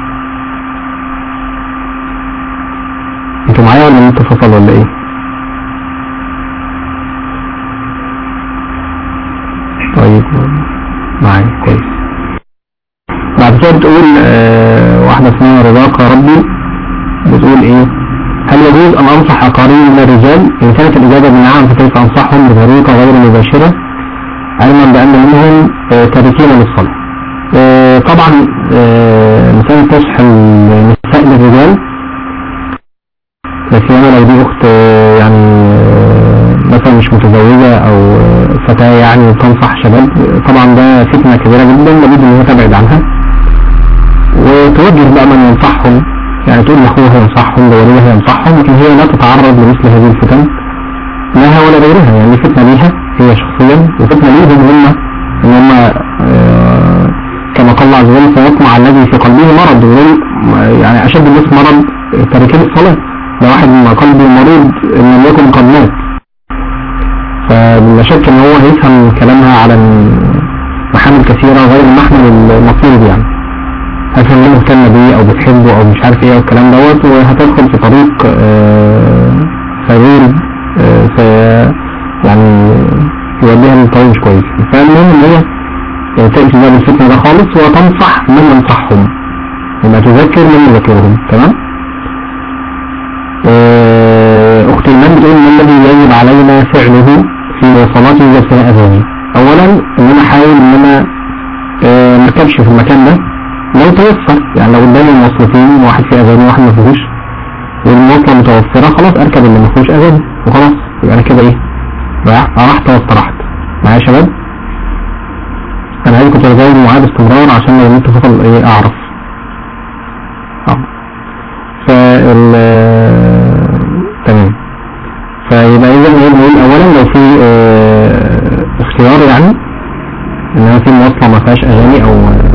انتوا معايا ولا انتوا فصل ولا ايه طيب معايا كويس بعد كده بتقول آه واحدة اسمها رضاقة ربي بتقول ايه هل يجوز ان انصح اقاربي من الرجال ان كانت الاجابة بنعم فكيف انصحهم بطريقة غير مباشرة علما بان منهم آه تاركين للصلاة آه طبعا آه مسألة تصح النساء للرجال بس انا لو دي اخت آه، يعني آه، مثلا مش متزوجة او آه، فتاة يعني تنصح شباب آه، طبعا ده فتنة كبيرة جدا لابد ان هي تبعد عنها وتوجه بقى من ينصحهم يعني تقول لاخوها ينصحهم لوليها ينصحهم لكن هي لا تتعرض لمثل هذه الفتن لها ولا غيرها يعني فتنة ليها هي شخصيا وفتنة ليهم هم ان هم آه، كما قال الله عز وجل فيطمع الذي في قلبه مرض ودول يعني اشد الناس مرض تاركين الصلاة ده واحد من قلبه مريض ان لم يكن قد مات فلا شك ان هو هيفهم كلامها على محامل كثيرة غير المحمل المطلوب يعني هتفهم انه مهتمة بيه او بتحبه او مش عارف ايه والكلام دوت وهتدخل في طريق آه، سيول آه، سي- يعني يوديها لطريق مش كويس فالمهم ان هي تأتي باب الفتنة ده خالص وتنصح من ينصحهم يبقى تذكر من يذكرهم تمام آه، اختي ايمان بتقول ما الذي يجب علينا فعله في صلاتي واثناء اذاني اولا ان انا احاول ان انا آه، ما اركبش في المكان ده لو تيسر يعني لو قدامي مواصلتين واحد فيه اذان وواحد ما فيهوش والمواصله متوفره خلاص اركب اللي ما فيهوش اذان وخلاص يبقى انا كده ايه رحت واسترحت معايا يا شباب انا عايز كنت بزود معاه باستمرار عشان لو انت فصل ايه اعرف اه فال تمام فيبقى اذا ايه بنقول اولا لو في اه اختيار يعني ان هو في مواصله ما فيهاش اغاني او ما فيهاش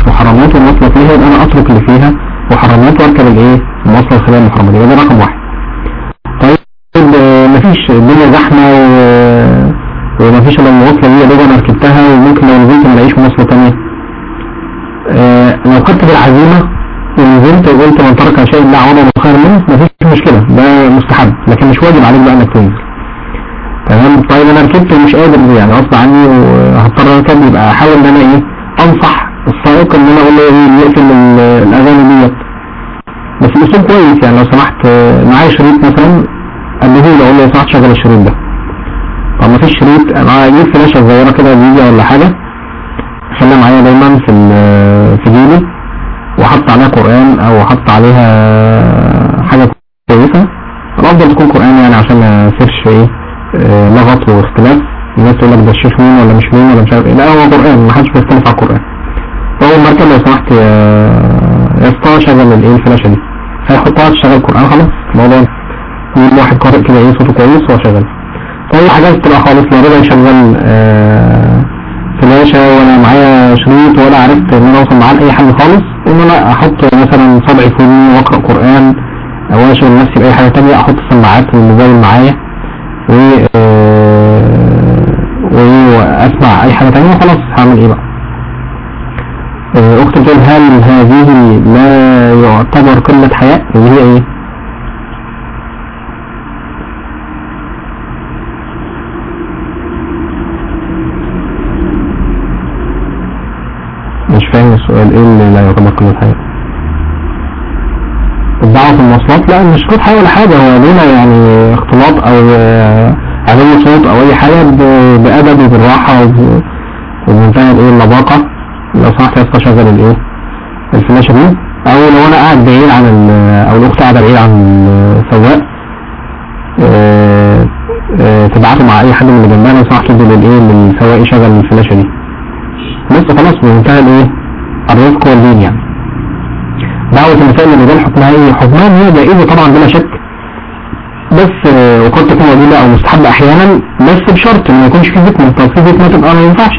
محرمات والمواصلة فيها يبقى انا اترك اللي فيها محرمات واركب الايه المواصلة الخلال المحرمات يبقى ده رقم واحد طيب آه، مفيش الدنيا زحمة و- ومفيش الا المواصلة دي يا دوب انا ركبتها وممكن لو نزلت ملاقيش مواصلة تانية آه، لو خدت بالعزيمة ونزلت وقلت من ترك شيء لا عوض خير منه مفيش مشكلة ده مستحب لكن مش واجب عليك بقى انك تنزل تمام طيب انا ركبت ومش قادر يعني غصب عني وهضطر اركب يبقى احاول ان انا ايه انصح السائق ان انا اقول له ايه يقفل ال- الاغاني ديت بس الاسلوب كويس يعني لو سمحت آه، معايا شريط مثلا اديه له اقول له لو سمحت شغل الشريط ده طب ما فيش شريط انا اجيب فلاشه صغيره كده فيديو ولا حاجه اخليها معايا دايما في ال- في جيبي واحط عليها قران او احط عليها حاجه كويسه الافضل تكون قران يعني عشان ما يصيرش ايه آه، لغط واختلاف الناس تقول لك ده الشيخ مين ولا مش مين ولا مش عارف ايه لا هو قران ما حدش بيختلف على القران اول ما اركب لو سمحت يا يا اسطى شغل الايه الفلاشه دي هيحطها تشغل قران خلاص الموضوع يجيب واحد قارئ كده ايه صوته كويس وهو شغال فاي حاجات تبقى خالص لا رضا يشغل آه، فلاشة ولا معايا شريط ولا عرفت ان انا اوصل معاه لاي حاجة خالص ان انا احط مثلا صبعي في ودني واقرا قرآن او اشغل نفسي باي حاجة تانية احط السماعات والموبايل معايا و آه، واسمع اي حاجة تانية خلاص هعمل ايه بقى آه، اختي بتقول هل هذه لا يعتبر قلة حياء اللي هي ايه مش فاهم السؤال ايه اللي لا يعتبر قلة حياء الدعوة في المواصلات لا مش قلة حياء ولا حاجة هو لينا يعني اختلاط او آه، علو صوت او اي حاجة ب- بأدب وبالراحة وب- وبمنتهى الايه اللباقة لو سمحت يا اسطى شغل الايه الفلاشة دي او لو انا قاعد بعيد عن ال- او الاخت قاعدة بعيد عن السواق آه، آه، تبعته مع اي حد من اللي جنبها لو سمحت تدي للايه للسواق يشغل الفلاشة دي بس خلاص بمنتهى الايه الرزق والدين يعني دعوة النساء للرجال حكمها ايه حكمها ان هي جائزة طبعا بلا شك بس آه، وقد تكون واجبة او مستحبة احيانا بس بشرط ان ما يكونش في فتنة طب في فتنة تبقى ما ينفعش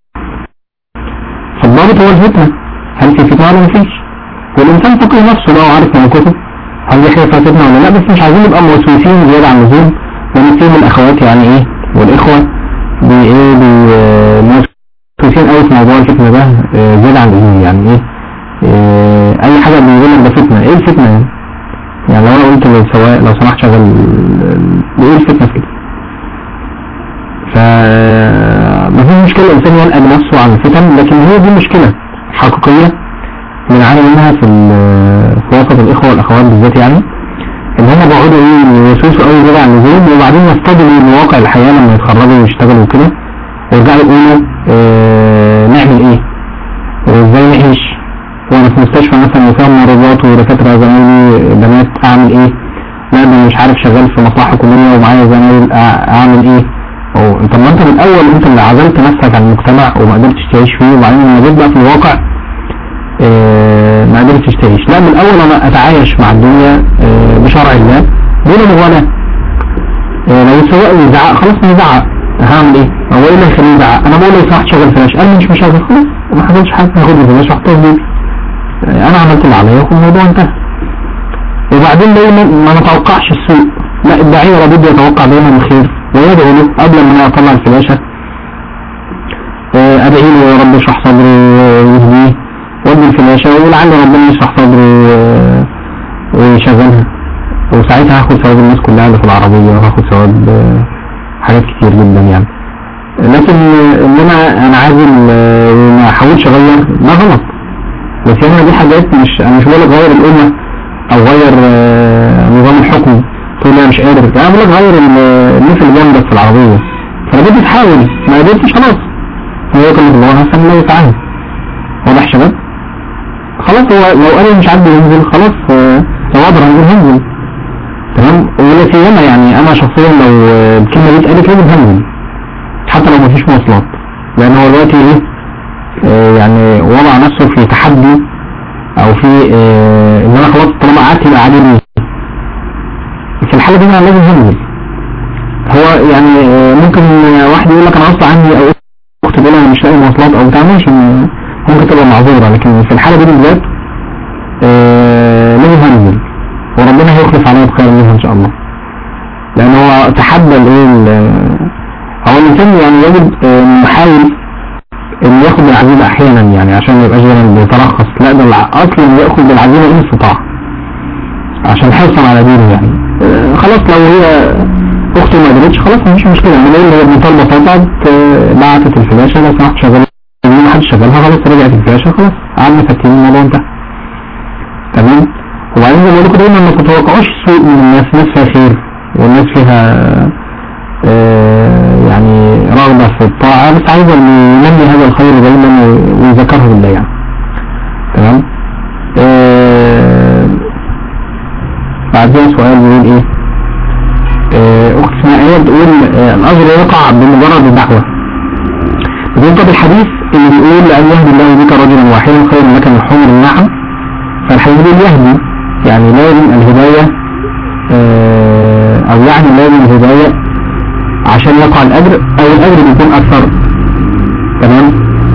فالضابط هو الفتنة هل في فتنة ولا مفيش والانسان فقه نفسه بقى وعارف موقفه هل دي حاجة فيها فتنة ولا لا بس مش عايزين نبقى موسوسين زيادة عن اللزوم لان كتير من الاخوات يعني ايه والاخوة بي ايه بي آه، موسوسين قوي في موضوع الفتنة ده آه، زيادة عن اللزوم يعني ايه آه، اي حاجة بيقول لك ده فتنة ايه الفتنة يعني يعني لو انا قلت للسواق لو سمحت شغل ال- ايه الفتنة في كده ف ما فيش مشكلة الانسان يلقى بنفسه عن الفتن لكن هي دي مشكلة حقيقية بنعاني منها في ال- في وسط الاخوة والاخوات بالذات يعني ان هم بيقعدوا ايه يوسوسوا قوي زيادة عن اللزوم وبعدين يصطدموا بواقع الحياة لما يتخرجوا ويشتغلوا وكده ويرجعوا يقولوا اه نعمل ايه وازاي نعيش وانا في مستشفى مثلا وفيها ممرضات ودكاترة زمايلي بنات اعمل ايه لا ده مش عارف شغال في مصلحة حكومية ومعايا زمايل أع- اعمل ايه او انت ما انت من الاول انت اللي عزلت نفسك عن المجتمع وما قدرتش تعيش فيه وبعدين لما جيت بقى في الواقع اه ما قدرتش تعيش لا من الاول انا اتعايش مع الدنيا اه بشرع الله دون مغالاة اه لو السواق يزعق خلاص ما يزعق هعمل ايه هو ايه اللي يخليه يزعق انا بقول له صح شغل فلاش قال لي مش مشغل خلاص ما حصلش حاجه هاخد الفلاش واحطه في جيبي اه انا عملت اللي عليا والموضوع انتهى وبعدين دايما ما نتوقعش السوء لا الداعية لابد يتوقع دايما الخير ويدعو له قبل ما انا اطلع الفلاشة آه، ادعي له يا رب اشرح صدري ويهديه وادي الفلاشة ولعل ربنا يشرح صدري و- ويشغلها وساعتها هاخد ثواب الناس كلها اللي في العربية وهاخد ثواب آه، حاجات كتير جدا يعني لكن آه، ان انا انا عازل آه، وما احاولش اغير ده غلط بس يعني دي حاجات مش انا مش بقول لك غير الامه او غير آه، نظام الحكم تقول لي انا مش قادر انا بقول لك غير ال- الناس اللي جنبك في العربيه فانا بدي تحاول ما قدرتش خلاص هو يكلف الله نفسا لا يسعها واضح يا شباب خلاص هو لو قال لي مش عاجبه ينزل خلاص آه، لو اقدر انزل هنزل تمام ولا سيما يعني انا شخصيا لو آه، الكلمه دي اتقالت لازم هنزل حتى لو مفيش مواصلات لان هو دلوقتي ايه آه، يعني وضع نفسه في تحدي او في آه، ان انا خلاص طالما قعدت يبقى عاجبني في الحالة دي انا لازم هنزل هو يعني آه، ممكن واحد يقول لك انا غصب عني او اخت تقول انا مش لاقي مواصلات او بتاع ماشي ما ممكن تبقى معذورة لكن في الحالة دي بالذات آه، لازم هنزل وربنا هيخلف عليها بخير منها ان شاء الله لان هو تحدى الايه ال- هو الانسان يعني يجب آه، يحاول ان ياخد بالعزيمة احيانا يعني عشان ما يبقاش دايما بيترخص لا ده الع- اصلا ياخد بالعزيمة ان استطاع عشان حرصا على دينه يعني آه، خلاص لو هي اخته ما قدرتش خلاص مفيش مشكلة من ايه هي بمطالبة فقط آه، بعتت الفلاشة لو سمحت شغل ما حدش شغلها خلاص رجعت الفلاشة خلاص قعدنا فاتين الموضوع انتهى تمام وبعدين زي ما بقول لكم دايما ما تتوقعوش سوء من الناس الناس فيها خير والناس فيها آه، يعني رغبة في الطاعة بس عايزة اللي ينمي هذا الخير دايما و- ويذكره بالله يعني تمام آه، بعدين سؤال بيقول ايه آه، اخت اسمها ايه بتقول آه، الاجر يقع بمجرد الدعوة بتقول طب الحديث اللي بيقول لان يهدي الله بك رجلا واحدا خير لك من حمر النعم فالحديث بيقول يهدي يعني لازم الهداية آه، او يعني لازم الهداية عشان يقع الاجر او الاجر بيكون اكثر تمام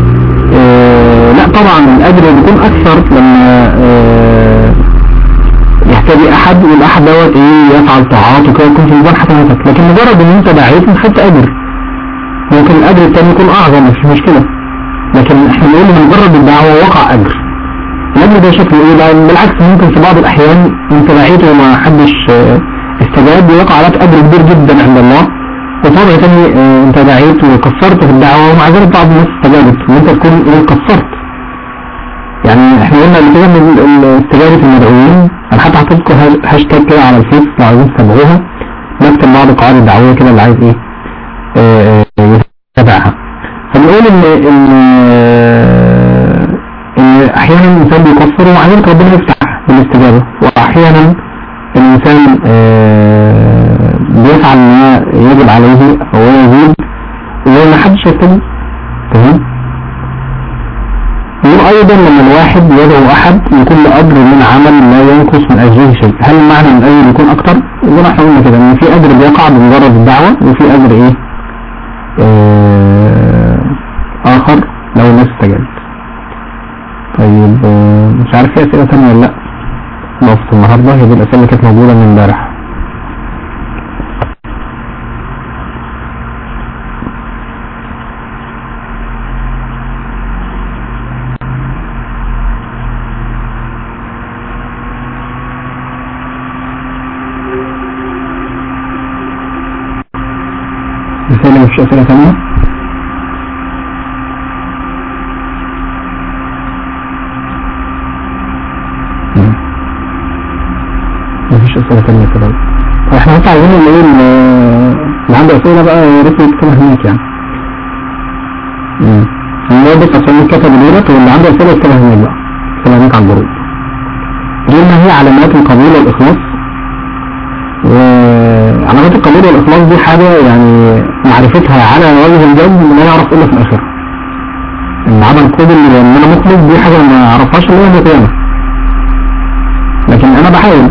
آه، لا طبعا الاجر بيكون اكثر لما آه، يحتاج احد والاحد دوت ايه يفعل طاعات وكده يكون في ميزان حسناتك لكن مجرد ان انت دعيت انت خدت اجر ممكن الاجر التاني يكون اعظم مفيش مشكلة لكن احنا بنقول ان مجرد الدعوة وقع اجر الاجر ده شكله ايه بقى بالعكس ممكن في بعض الاحيان انت دعيت وما حدش آه، استجاب بيقع عليك اجر كبير جدا عند الله وطبع تاني آه، انت دعيت وكسرت في الدعوة ومع ذلك بعض الناس استجابت وانت تكون ايه قصرت يعني احنا قلنا قبل كده ان ال- ال- استجابة المدعوين انا حتى حطيت لكم هاش- هاشتاج كده على الفيس لو عايزين تتابعوها بكتب بعض القواعد الدعوية كده اللي عايز ايه آه، آه، يتابعها فبنقول ان ان آه، ان احيانا الانسان بيقصر ومع ذلك ربنا يفتح بالاستجابة واحيانا الانسان آه، بيفعل ما يجب عليه او يزيد وما حدش يستجيب تمام يقول ايضا لما الواحد يدعو احد يكون له اجر من عمل لا ينقص من اجره شيء هل المعنى ان الاجر يكون اكتر يقول احنا قلنا كده ان في اجر بيقع بمجرد الدعوة وفي اجر ايه آه، اخر لو الناس استجابت طيب آه، مش عارف في اسئلة تانية ولا لا ضفت النهاردة هي دي الاسئلة اللي كانت موجودة من امبارح رسالة مش أسئلة ثانية مم. مفيش أسئلة ثانية كده احنا بس عايزين اللي ايه اللي عنده أسئلة بقى يا ريت يكتبها هناك يعني مم. اللي هو بس عشان كتب دولت واللي عنده أسئلة يكتبها هناك بقى يكتبها هناك على الجروب دي ما هي علامات القبول والإخلاص وعلامات القبول والإخلاص دي حاجة يعني معرفتها على وجه الجد لا يعرف إلا في الآخرة إن عمل قبول وإن أنا مخلص دي حاجة ما أعرفهاش إلا يوم القيامة لكن أنا بحاول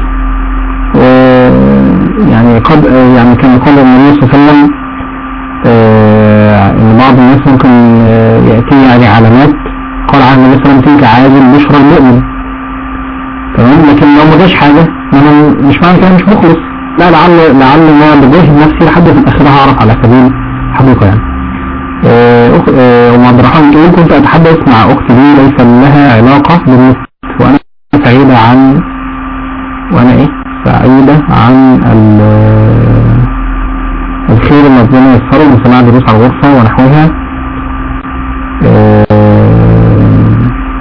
و- يعني قد يعني كان قال النبي صلى الله عليه وسلم آه، إن بعض الناس ممكن آه، يأتي يعني علامات قال عن النبي صلى الله عليه وسلم تلك عاجل بشرى المؤمن تمام لكن لو ما جاش حاجة انا مش معنى كده مش مخلص لا لعل لعل ما بجاهد نفسي لحد في الاخر هعرف على سبيل حقيقة يعني آه، أخ- آه، ام عبد الرحمن بتقول كنت اتحدث مع اختي دي ليس لها علاقة بالنسبة وانا سعيدة عن وانا ايه سعيدة عن ال- الخير اللي ربنا يسره من سماع دروس على الغرفة ونحوها آه،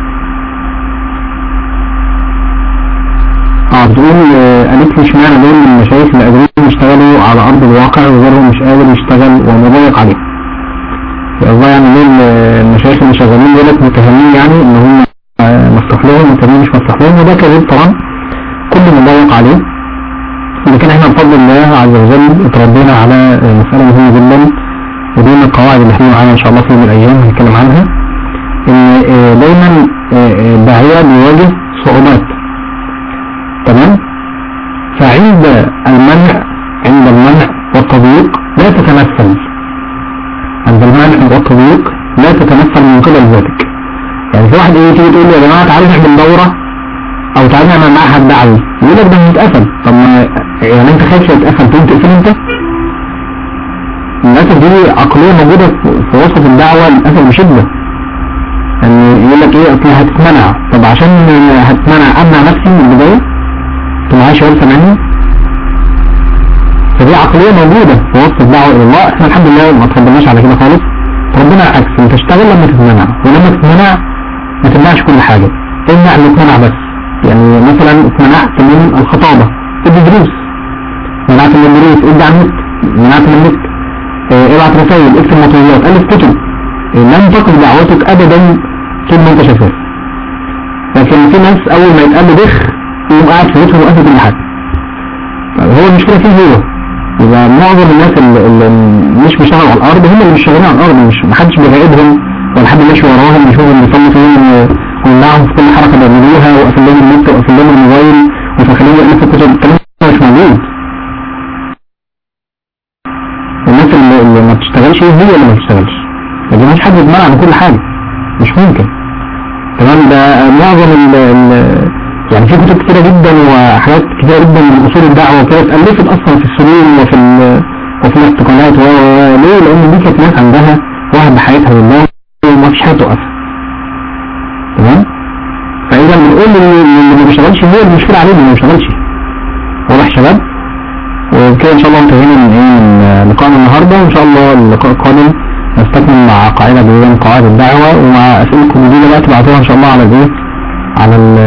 اه بتقول آه، قالت لي اشمعنى دول من المشايخ اللي قادرين يشتغلوا على ارض الواقع وغيرهم مش قادر يشتغل ومضايق عليه والله يعني دول آه، المشايخ اللي شغالين دولت متهمين يعني ان هم آه، مفتوح لهم والتانيين مش مفتوح لهم وده كذب طبعا كل مضايق عليه لكن احنا بفضل الله عز وجل اتربينا على آه، مسألة مهمة جدا ودي من القواعد اللي احنا معانا ان شاء الله في يوم من الايام هنتكلم عنها ان آه، دايما آه، آه، الداعية بيواجه صعوبات تمام فعند المنع عند المنع والتضييق لا تتمثل عند المنع والتضييق لا تتمثل من قبل ذلك يعني في واحد ايه تيجي تقول له يا جماعه تعالوا نعمل دوره او تعالوا نعمل معهد دعوي يقول لك ده هيتقفل طب ما يعني انت خايف يتقفل تقوم تقفل انت للاسف دي عقليه موجوده في وسط الدعوه للاسف بشده يعني يقول لك ايه اصل هتتمنع طب عشان هتمنع امنع نفسي من البدايه انتوا معايا شباب سامعني فدي عقليه موجوده في وسط الدعوه الى الله احنا الحمد لله ما تفضلناش على كده خالص ربنا عكس انت اشتغل لما تتمنع ولما تتمنع ما تمنعش كل حاجه امنع اللي تمنع بس يعني مثلا اتمنعت من الخطابه ادي دروس منعت من الدروس ادي على النت منعت من النت اه ابعت رسائل اكتب مطويات الف كتب لن تقف دعوتك ابدا طول ما انت شغال لكن في ناس اول ما يتقال له بخ يقوم قاعد في بيتهم وقافل كل حاجه هو المشكله فيه هو يبقى معظم الناس اللي, اللي مش بيشتغلوا على الارض هم اللي مش شغالين على الارض مش محدش بيراقبهم ولا حد ماشي وراهم يشوف اللي بيصلوا فين ويمنعهم في كل حركه بيعملوها وقفل لهم النت وقفل لهم الموبايل وتخليهم يقفلوا الكتب الكلام ده مش موجود الناس اللي, اللي ما بتشتغلش هي اللي ما بتشتغلش لكن مش حد يتمنع عن كل حاجه مش ممكن تمام ده معظم ال ال يعني في كتب كتيرة جدا وحاجات كتيرة جدا من اصول الدعوة وكده اتألفت اصلا في السنين وفي وفي الاعتقالات و ليه لان دي كانت ناس عندها واحد بحياتها لله وما فيش حاجة توقف تمام فاذا بنقول اللي ما بيشتغلش هو المشكلة عليه اللي ما بيشتغلش واضح شباب وكده ان شاء الله انتهينا من ايه من لقائنا النهارده وان شاء الله اللقاء القادم نستكمل مع قاعدة جديدة من قواعد الدعوة ومع اسئلتكم الجديدة بقى تبعتوها ان شاء الله على الايه على ال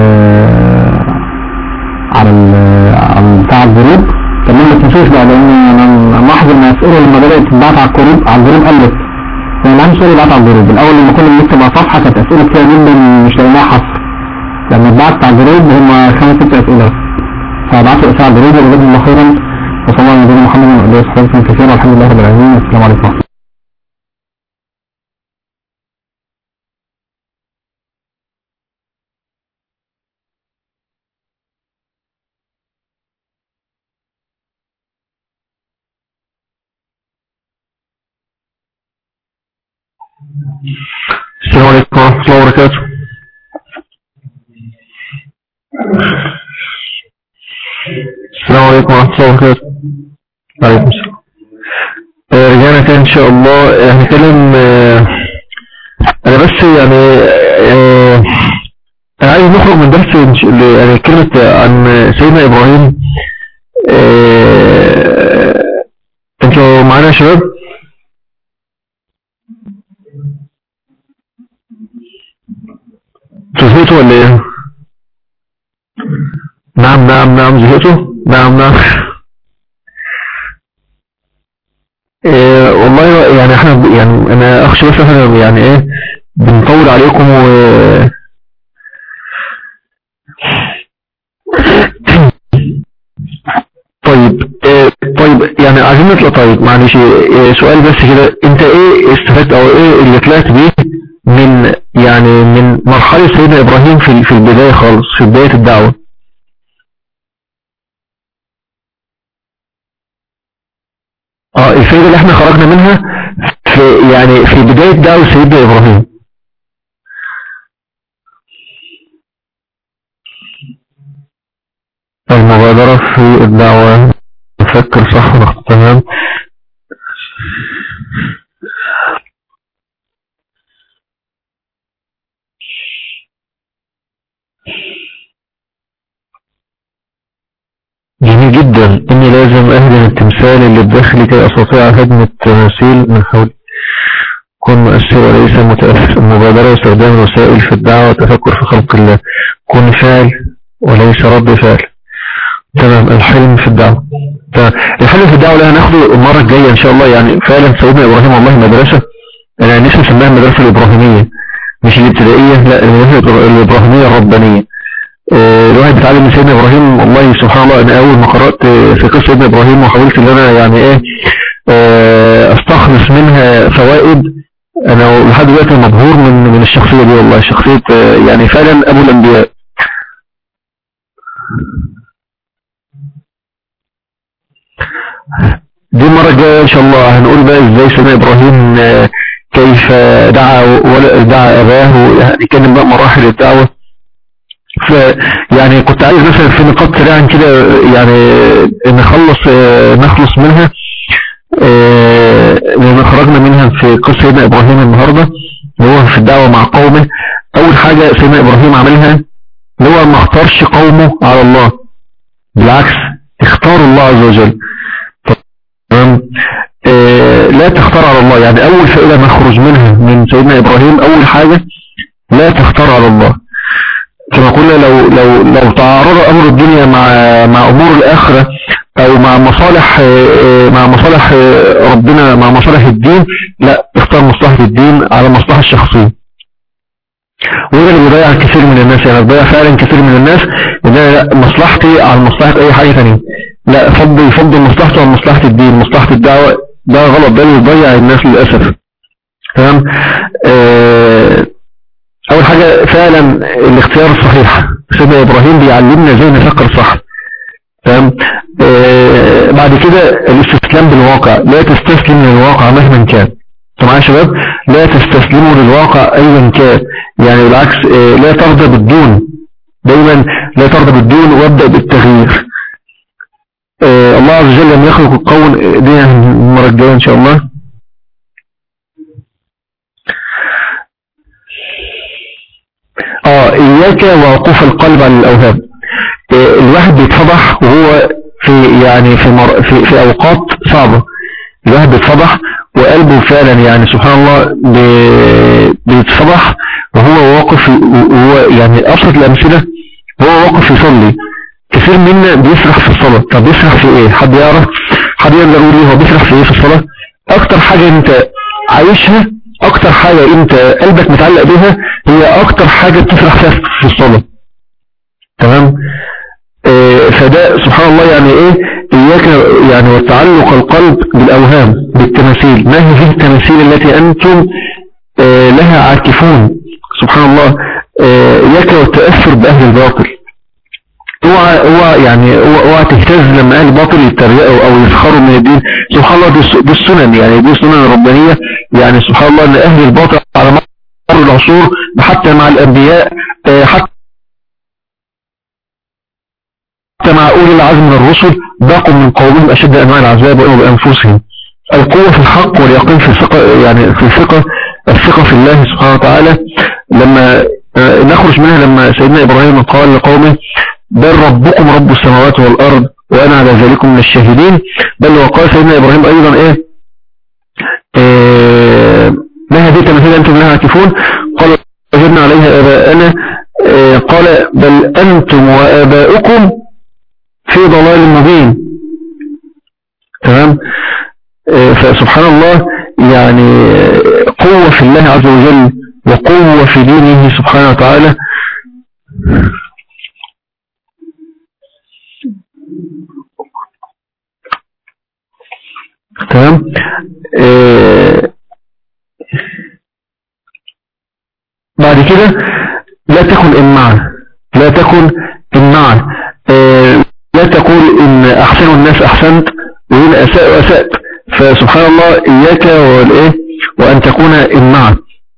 على ال على بتاع الجروب كمان ما تنسوش بقى لان انا ملاحظ ان الاسئله لما بدات تتبعت على الجروب على الجروب قلت يعني ما عنديش سؤال يبعت على الجروب الاول لما كنا بنكتب على صفحه كانت اسئله كتير جدا مش لاقي لها حصر لما اتبعت على الجروب هم خمس ست اسئله فبعتوا اسئله على الجروب وجزاكم الله خيرا وصلى الله على نبينا محمد وعلى اله وصحبه وسلم كثيرا والحمد لله رب العالمين والسلام عليكم السلام عليكم ورحمة الله وبركاته السلام عليكم ورحمة الله وبركاته عليكم السلام آه، رجعنا تاني ان شاء الله هنتكلم آه، انا بس يعني آه، انا عايز نخرج من درس إن شاء- يعني كلمة عن سيدنا ابراهيم آه، انتوا معانا يا شباب انتوا زهقتوا ولا ايه نعم نعم نعم زهقتوا نعم نعم إيه والله يعني احنا ب- يعني انا اخشى بس احنا يعني ايه بنطول عليكم و طيب إيه طيب يعني عايزين نطلع طيب معلش إيه سؤال بس كده انت ايه استفدت او ايه اللي طلعت بيه من يعني من مرحلة سيدنا ابراهيم في في البداية خالص في بداية الدعوة اه الفائدة اللي احنا خرجنا منها في يعني في بداية دعوة سيدنا ابراهيم المبادرة في الدعوة نفكر صح ونخطط تمام جميل جدا اني لازم اهدم التمثال اللي بداخلي كي استطيع هدم التماثيل من حولي كن مؤثر وليس متأثر المبادرة واستخدام الوسائل في الدعوة والتفكر في خلق الله كن فاعل وليس رد فعل تمام الحلم في الدعوة تمام الحلم في الدعوة اللي هناخده المرة الجاية ان شاء الله يعني فعلا سيدنا ابراهيم والله مدرسة انا نفسي نسميها المدرسة الابراهيمية مش الابتدائية لا المدرسة الابراهيمية الربانية آه، الواحد بيتعلم من سيدنا ابراهيم والله سبحان الله انا اول ما قرأت آه، في قصة سيدنا ابراهيم وحاولت ان انا يعني ايه آه، استخلص منها فوائد انا لحد دلوقتي مبهور من من الشخصية دي والله شخصية آه، يعني فعلا ابو الانبياء دي المرة الجاية ان شاء الله هنقول بقى ازاي سيدنا ابراهيم آه، كيف دعا دعا اباه يعني كان بقى مراحل الدعوة ف يعني كنت عايز مثلا في نقاط سريعا كده يعني نخلص نخلص منها لان خرجنا منها في قصة سيدنا ابراهيم النهاردة اللي هو في الدعوة مع قومه اول حاجة سيدنا ابراهيم عملها اللي هو ما اختارش قومه على الله بالعكس اختار الله عز وجل تمام آه لا تختار على الله يعني اول فائدة نخرج منها من سيدنا ابراهيم اول حاجة لا تختار على الله كما قلنا لو لو لو تعارض امر الدنيا مع مع امور الاخره او مع مصالح مع مصالح ربنا مع مصالح الدين لا اختار مصلحه الدين على المصلحه الشخصيه وده اللي بيضيع كثير من الناس يعني بيضيع فعلا كثير من الناس ان لا مصلحتي على مصلحه اي حاجه ثانيه لا فضل يفضل مصلحته على مصلحه الدين مصلحه الدعوه ده غلط ده اللي بيضيع الناس للاسف تمام آه اول حاجة فعلا الاختيار الصحيح سيدنا ابراهيم بيعلمنا ازاي نفكر صح تمام آه بعد كده الاستسلام بالواقع لا تستسلم للواقع مهما كان طبعا يا شباب لا تستسلموا للواقع ايا كان يعني بالعكس آه لا ترضى بالدون دايما لا ترضى بالدون وابدأ بالتغيير آه الله عز وجل لم يخلق القول دي المرة الجاية ان شاء الله اه اياك ووقوف القلب على الاوهام إيه الواحد بيتفضح وهو في يعني في, مر في, في اوقات صعبة الواحد بيتفضح وقلبه فعلا يعني سبحان الله بيتفضح وهو واقف وهو يعني ابسط الامثلة هو واقف يصلي كثير منا بيسرح في الصلاة طب بيسرح في ايه حد يعرف حد يقدر يقول لي هو بيسرح في ايه في الصلاة اكتر حاجة انت عايشها اكتر حاجة انت قلبك متعلق بيها هي اكتر حاجة بتفرح فيها في الصلاة تمام آه فده سبحان الله يعني ايه اياك يعني وتعلق القلب بالاوهام بالتماثيل ما هي هذه التماثيل التي انتم آه لها عاكفون سبحان الله آه اياك والتأثر باهل الباطل اوعى اوعى يعني اوعى تهتز لما اهل الباطل يتريقوا او يسخروا من الدين سبحان الله دي السنن يعني دي السنن الربانيه يعني سبحان الله ان اهل الباطل على مر العصور حتى مع الانبياء حتى مع اولي العزم من الرسل باقوا من قومهم اشد انواع العذاب وانهم بانفسهم القوة في الحق واليقين في الثقة يعني في الثقة الثقة في الله سبحانه وتعالى لما نخرج منها لما سيدنا ابراهيم قال لقومه بل ربكم رب السماوات والارض وانا على ذلك من الشاهدين بل وقال سيدنا ابراهيم ايضا ايه, إيه ما هذه التماثيل انتم لها عاكفون قال وجدنا عليها اباءنا إيه قال بل انتم واباؤكم في ضلال مبين تمام إيه فسبحان الله يعني قوة في الله عز وجل وقوة في دينه سبحانه وتعالى تمام آه بعد كده لا تكن إمعة لا تكن إمعة آه لا تقول إن أحسن الناس أحسنت وإن أساء أسأت فسبحان الله إياك والإيه وأن تكون إمعة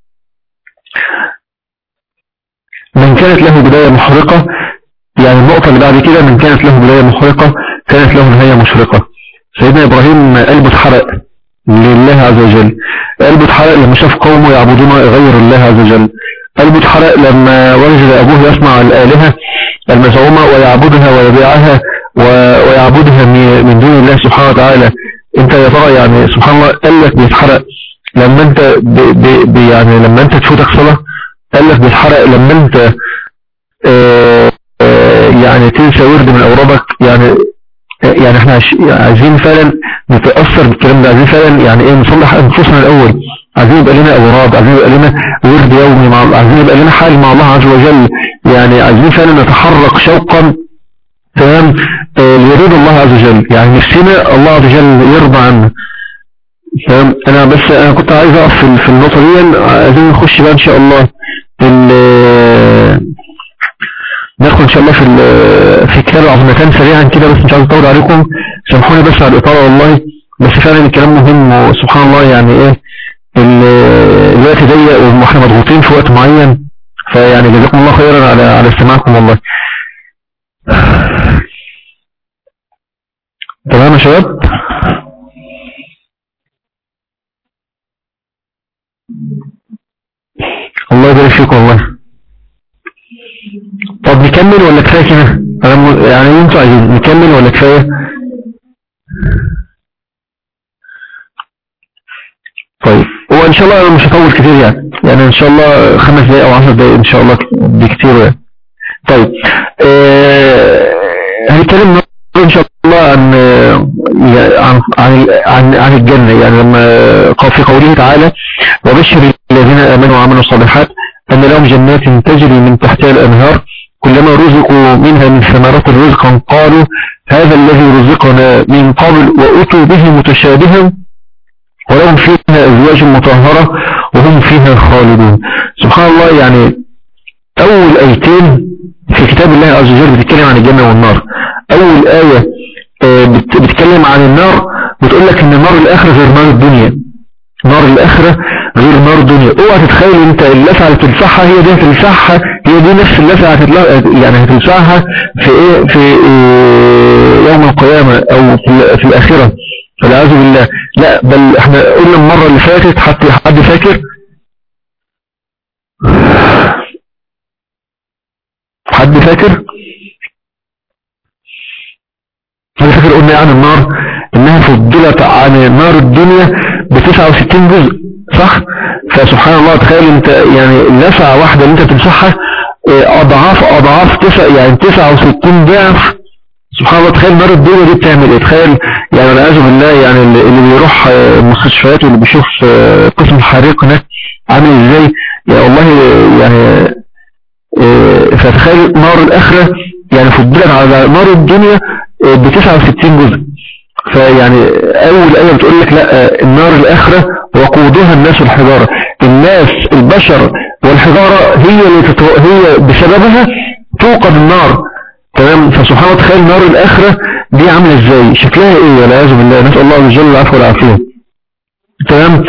من كانت له بداية محرقة يعني النقطة اللي بعد كده من كانت له بداية محرقة كانت له نهاية مشرقة سيدنا إبراهيم قلبه اتحرق لله عز وجل قلبه اتحرق لما شاف قومه يعبدون غير الله عز وجل قلبه اتحرق لما وجد أبوه يصنع الآلهة المزعومة ويعبدها ويبيعها ويعبدها من دون الله سبحانه وتعالى انت يا ترى يعني سبحان الله قلبك بيتحرق لما انت بي بي يعني لما انت تفوتك صلاة قلبك بيتحرق لما انت اه اه يعني تنسى ورد من أورادك يعني يعني احنا عايزين فعلا نتأثر بالكلام ده عايزين فعلا يعني ايه نصلح انفسنا الاول عايزين يبقى لنا اوراد عايزين يبقى لنا ورد يومي مع عايزين يبقى لنا حال مع الله عز وجل يعني عايزين فعلا نتحرك شوقا تمام اه ليريد الله عز وجل يعني نفسنا الله عز وجل يرضى عنا تمام انا بس انا كنت عايز اقف في, في النقطه دي عايزين نخش بقى ان شاء الله ندخل ان شاء الله في في كتاب العظمتان سريعا كده بس مش عايز اطول عليكم سامحوني بس على الاطاله والله بس فعلا الكلام مهم وسبحان الله يعني ايه الوقت ضيق واحنا مضغوطين في وقت معين فيعني جزاكم الله خيرا على على استماعكم والله تمام يا شباب الله يبارك فيكم والله طب نكمل ولا كفايه كده انا يعني انتوا عايزين نكمل ولا كفايه طيب هو ان شاء الله انا مش هطول كتير يعني يعني ان شاء الله خمس دقايق او عشر دقايق ان شاء الله بكتير يعني طيب آه هنتكلم ان شاء الله عن عن عن عن, عن الجنة يعني لما في قوله تعالى وبشر الذين امنوا وعملوا الصالحات ان لهم جنات تجري من تحتها الانهار كلما رزقوا منها من ثمرات رزقا قالوا هذا الذي رزقنا من قبل واتوا به متشابها ولهم فيها أزواج مطهرة وهم فيها خالدون سبحان الله يعني أول آيتين في كتاب الله عز وجل بتتكلم عن الجنة والنار أول آية آه، بتتكلم عن النار بتقول لك ان نار الآخرة غير نار الدنيا نار الآخرة غير نار الدنيا اوعى تتخيل انت اللسعة اللي تلسعها هي دي هتلسعها هي دي نفس اللسعة يعني هتلسعها في ايه في إيه يوم القيامة او في الآخرة فالعياذ بالله لا بل احنا قلنا المرة اللي فاتت حتى حد فاكر حد فاكر حد فاكر قلنا عن النار انها فضلت عن نار الدنيا ب 69 جزء صح فسبحان الله تخيل انت يعني نفعة واحدة اللي انت تمسحها اه، اضعاف اضعاف تسع يعني 69 ضعف سبحان الله تخيل نار الدنيا دي بتعمل ايه تخيل يعني والعياذ بالله يعني اللي بيروح المستشفيات واللي بيشوف آه، قسم الحريق هناك عامل ازاي يعني والله يعني آه، فتخيل نار الاخرة يعني فضلت على نار الدنيا آه، ب 69 جزء فيعني اول ايه بتقول لك لا النار الاخرة وقودها الناس والحجارة الناس البشر والحجارة هي اللي تتو... هي بسببها توقد النار تمام فسبحان الله تخيل نار الاخرة دي عاملة ازاي شكلها ايه والعياذ بالله نسأل الله عز وجل العفو والعافية تمام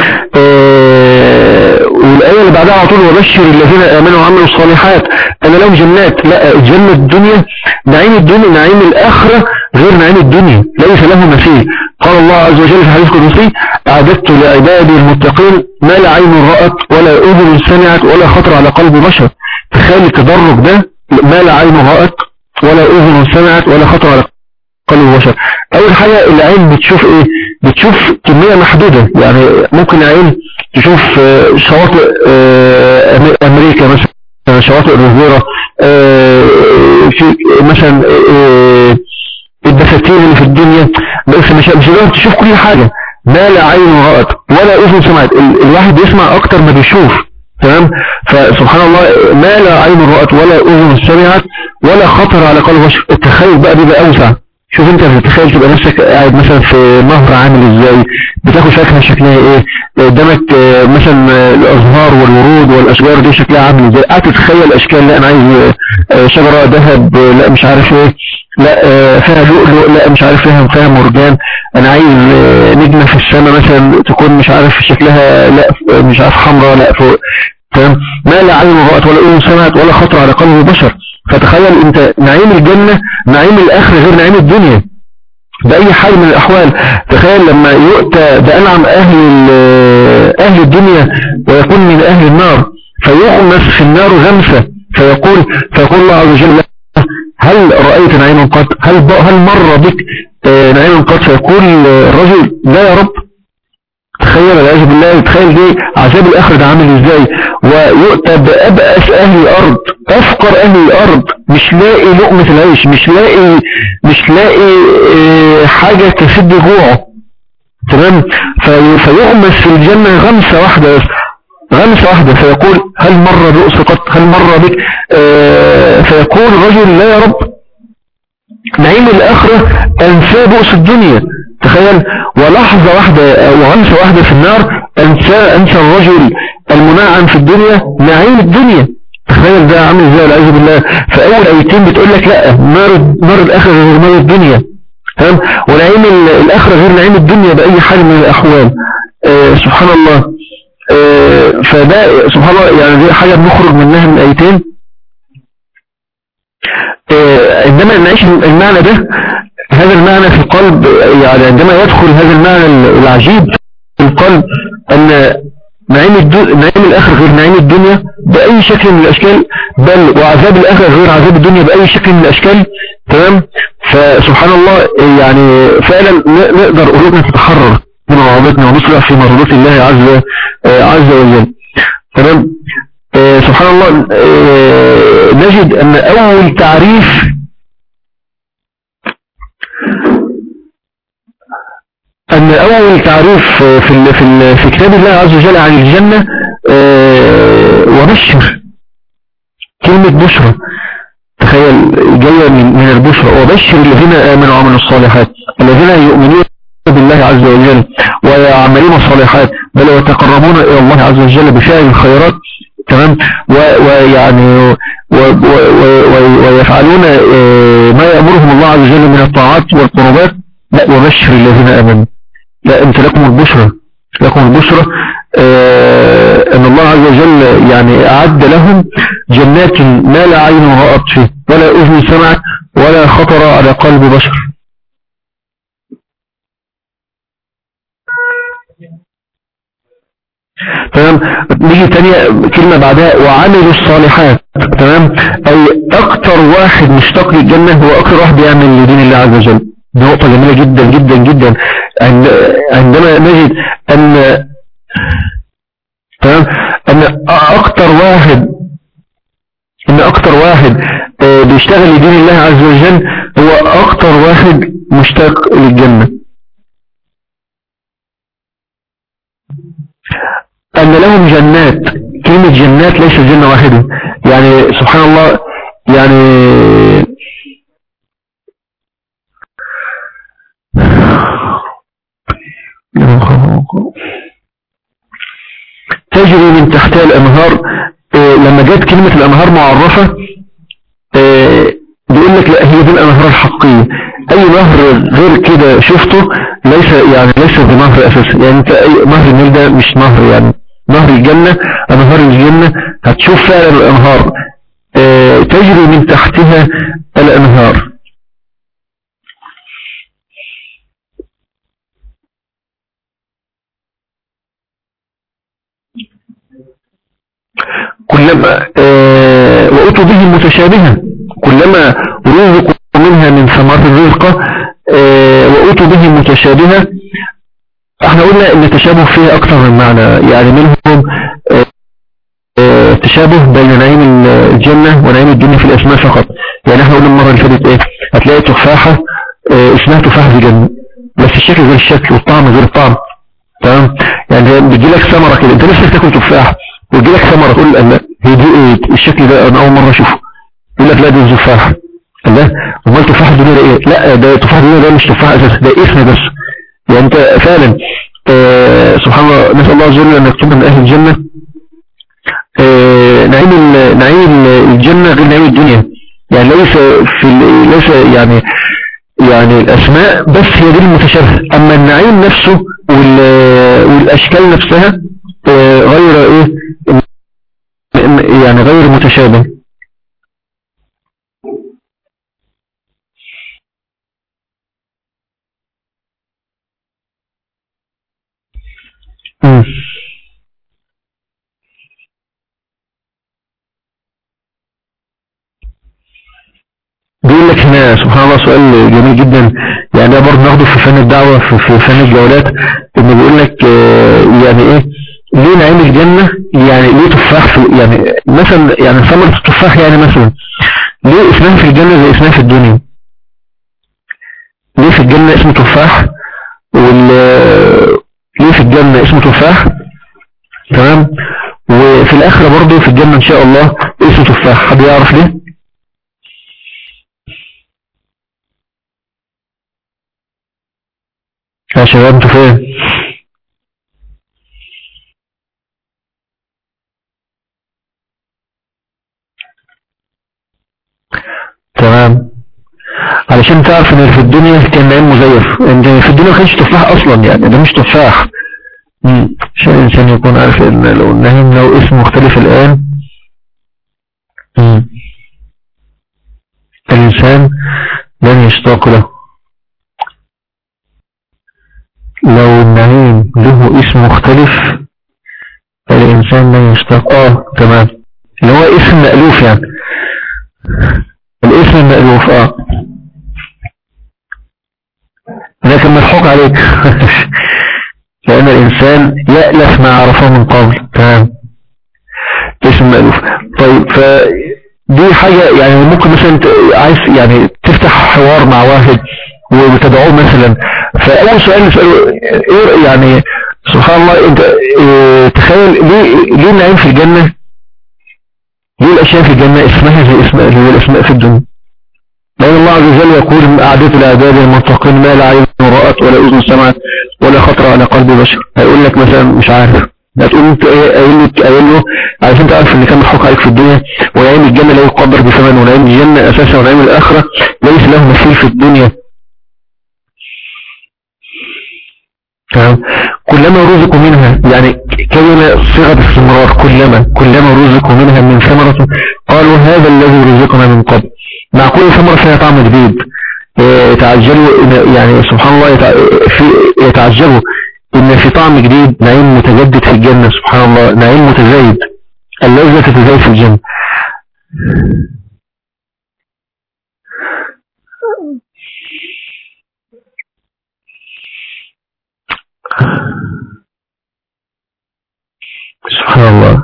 آه والآية اللي بعدها على طول وبشر الذين آمنوا وعملوا الصالحات أنا لهم جنات لا جنة الدنيا نعيم الدنيا نعيم الآخرة غير نعيم الدنيا ليس له مثيل قال الله عز وجل في حديث قدسي أعددت لعبادي المتقين ما لا عين رأت ولا أذن سمعت ولا خطر على قلب بشر تخيل التدرج ده ما لا عين رأت ولا اذن سمعت ولا خطر على قلب البشر اول حاجة العين بتشوف ايه بتشوف كمية محدودة يعني ممكن العين تشوف آه، شواطئ آه، امريكا مثلا شواطئ الريفيرا آه، في مثلا البساتين اللي في الدنيا بس مش مش هتقدر تشوف كل حاجة ما لا عين رأت ولا اذن سمعت الواحد بيسمع اكتر ما بيشوف تمام فسبحان الله ما لا عين رأت ولا اذن سمعت ولا خطر على قلب بشر التخيل بقى بيبقى اوسع شوف انت بتتخيل تبقى نفسك قاعد مثلا في نهر عامل ازاي بتاخد فاكهه شكلها ايه قدامك آه، مثلا آه، الازهار والورود والاشجار دي شكلها عامل ازاي قاعد تتخيل اشكال لا انا عايز آه، شجره ذهب لا مش عارف ايه لا فيها لؤلؤ لا مش عارف فيها فيها مرجان انا عايز نجمه في السماء مثلا تكون مش عارف شكلها لا مش عارف حمراء لا فوق تمام ما لا عين رأت ولا اذن سمعت ولا خطر على قلب البشر فتخيل انت نعيم الجنة نعيم الاخر غير نعيم الدنيا بأي حال من الأحوال تخيل لما يؤتى بأنعم أهل, أهل الدنيا ويكون من أهل النار فيغمس في النار غمسة فيقول فيقول الله عز وجل هل رأيت نعيما قط هل, هل مر بك آه، نعيما قط فيقول الرجل لا يا رب تخيل والعياذ بالله تخيل دي عذاب الاخر ده عامل ازاي ويؤتى بأبأس اهل الارض افقر اهل الارض مش لاقي لقمة العيش مش لاقي مش لاقي اه حاجة تسد جوعه تمام فيغمس في الجنة غمسة واحدة بس غمسة واحدة فيقول هل مر بؤس قط هل مر بك اه فيقول رجل لا يا رب نعيم الآخرة أنسى بؤس الدنيا تخيل ولحظة واحدة وغمسة واحدة في النار أنسى, أنسى الرجل المناعم في الدنيا نعيم الدنيا تخيل ده عامل ازاي والعياذ بالله فأول آيتين بتقول لك لا نار نار الآخرة غير نار الدنيا تمام ونعيم الآخرة غير نعيم الدنيا بأي حال من الأحوال آه سبحان الله فده سبحان الله يعني دي حاجة بنخرج منها من ايتين آه، عندما نعيش المعنى ده هذا المعنى في القلب يعني عندما يدخل هذا المعنى العجيب في القلب أن نعيم, نعيم الآخر غير نعيم الدنيا بأي شكل من الأشكال بل وعذاب الآخر غير عذاب الدنيا بأي شكل من الأشكال تمام فسبحان الله يعني فعلا نقدر قلوبنا تتحرر من عوضتنا ونسرع في مرضات الله عز آه، عز وجل تمام آه، سبحان الله آه، نجد أن أول تعريف أن أول تعريف في في في كتاب الله عز وجل عن الجنة آه، وبشر كلمة بشرى تخيل جاية من من البشرى وبشر الذين آمنوا وعملوا الصالحات الذين يؤمنون بالله عز وجل ويعملون الصالحات بل ويتقربون إلى الله عز وجل بفعل الخيرات تمام ويعني ويفعلون آه، ما يأمرهم الله عز وجل من الطاعات والقربات لا وبشر الذين آمنوا لا انت لكم البشرى لكم البشرى آه ان الله عز وجل يعني اعد لهم جنات ما لا عين رأت فيه ولا اذن سمعت ولا خطر على قلب بشر تمام نيجي تانية كلمة بعدها وعملوا الصالحات تمام اي اكتر واحد مشتاق للجنة هو اكتر واحد بيعمل لدين الله عز وجل نقطة جميلة جدا جدا جدا عندما نجد أن تمام أن أكتر واحد أن أكتر واحد آه، بيشتغل لدين الله عز وجل هو أكتر واحد مشتاق للجنة أن لهم جنات كلمة جنات ليس جنة واحدة يعني سبحان الله يعني تجري من تحتها الأنهار آه، لما جت كلمة الأنهار معرفة آه، بيقول لك لا هي دي الأنهار الحقيقية أي نهر غير كده شفته ليس يعني ليس بنهر أساسا يعني انت أي نهر النيل ده مش نهر يعني نهر الجنة أنهار الجنة هتشوف فعلا الأنهار آه، تجري من تحتها الأنهار كلما آه وأتوا به متشابها كلما رزقوا منها من ثمرات الرزق آه وأتوا به متشابها احنا قلنا ان التشابه فيه اكثر من معنى يعني منهم آه, آه، تشابه بين نعيم الجنة ونعيم الدنيا في الاسماء فقط يعني احنا قلنا المرة اللي فاتت ايه هتلاقي تفاحة آه اسمها تفاح في جنة بس الشكل غير الشكل والطعم غير الطعم تمام يعني بيجي لك ثمرة كده انت نفسك تاكل تفاح ويجي لك ثمرة تقول لا هي دي ايه الشكل ده انا اول مرة اشوفه يقول لك لا دي تفاح الله امال تفاح الدنيا ده ايه لا ده تفاح الدنيا ده مش تفاح اساسا ده اسم بس يعني انت فعلا آه سبحان الله نسأل الله عز وجل ان يكتبنا من اهل الجنة آه نعيم نعيم الجنة غير نعيم الدنيا يعني ليس في ليس يعني يعني الاسماء بس هي دي المتشابهه اما النعيم نفسه والاشكال نفسها آه، غير ايه يعني غير متشابه بيقول لك هنا سبحان الله سؤال جميل جدا يعني برضه ناخده في فن الدعوة في فن الجولات انه بيقول لك آه، يعني ايه ليه نعيم الجنة يعني ليه تفاح في يعني مثلا يعني ثمرة التفاح يعني مثلا ليه اسمها في الجنة زي اسمها في الدنيا ليه في الجنة اسمه تفاح وال ليه في الجنة اسمه تفاح تمام وفي الاخرة برضه في الجنة ان شاء الله اسمه تفاح حد يعرف ليه يا شباب انتوا فين تمام علشان تعرف ان في الدنيا كان نعيم مزيف ان في الدنيا ما كانش تفاح اصلا يعني ده مش تفاح عشان الإنسان يكون عارف إن لو النهيم لو اسم مختلف الآن الإنسان لن يشتاق له لو النعيم له اسم مختلف الإنسان لن يشتاق آه تمام اللي هو اسم مألوف يعني الاسم المألوف آه لكن ملحوق عليك لأن الإنسان يألف ما عرفه من قبل تمام اسم مألوف طيب ف دي حاجة يعني ممكن مثلا عايز يعني تفتح حوار مع واحد وتدعوه مثلا فأول سؤال نسأله إيه يعني سبحان الله انت اه تخيل ليه ليه النعيم في الجنة ليه الأشياء في الجنة اسمها زي اسم اللي هو الأسماء في الدنيا لأن الله عز وجل يقول أعدت العباد المنطقين ما لا عين رأت ولا أذن سمعت ولا خطر على قلب بشر هيقول لك مثلا مش عارف هتقول انت ايه قايل له عشان تعرف ان كان محوق عليك في الدنيا ونعيم الجنة لا يقدر بثمن ونعيم الجنة اساسا ونعيم الاخرة ليس له مثيل في الدنيا تمام كلما رزقوا منها يعني كلمة صيغة استمرار كلما كلما رزقوا منها من ثمرة قالوا هذا الذي رزقنا من قبل مع كل ثمرة فيها طعم جديد يتعجلوا يعني سبحان الله يتعجبوا ان في طعم جديد نعيم متجدد في الجنة سبحان الله نعيم متزايد اللذة تتزايد في الجنة سبحان الله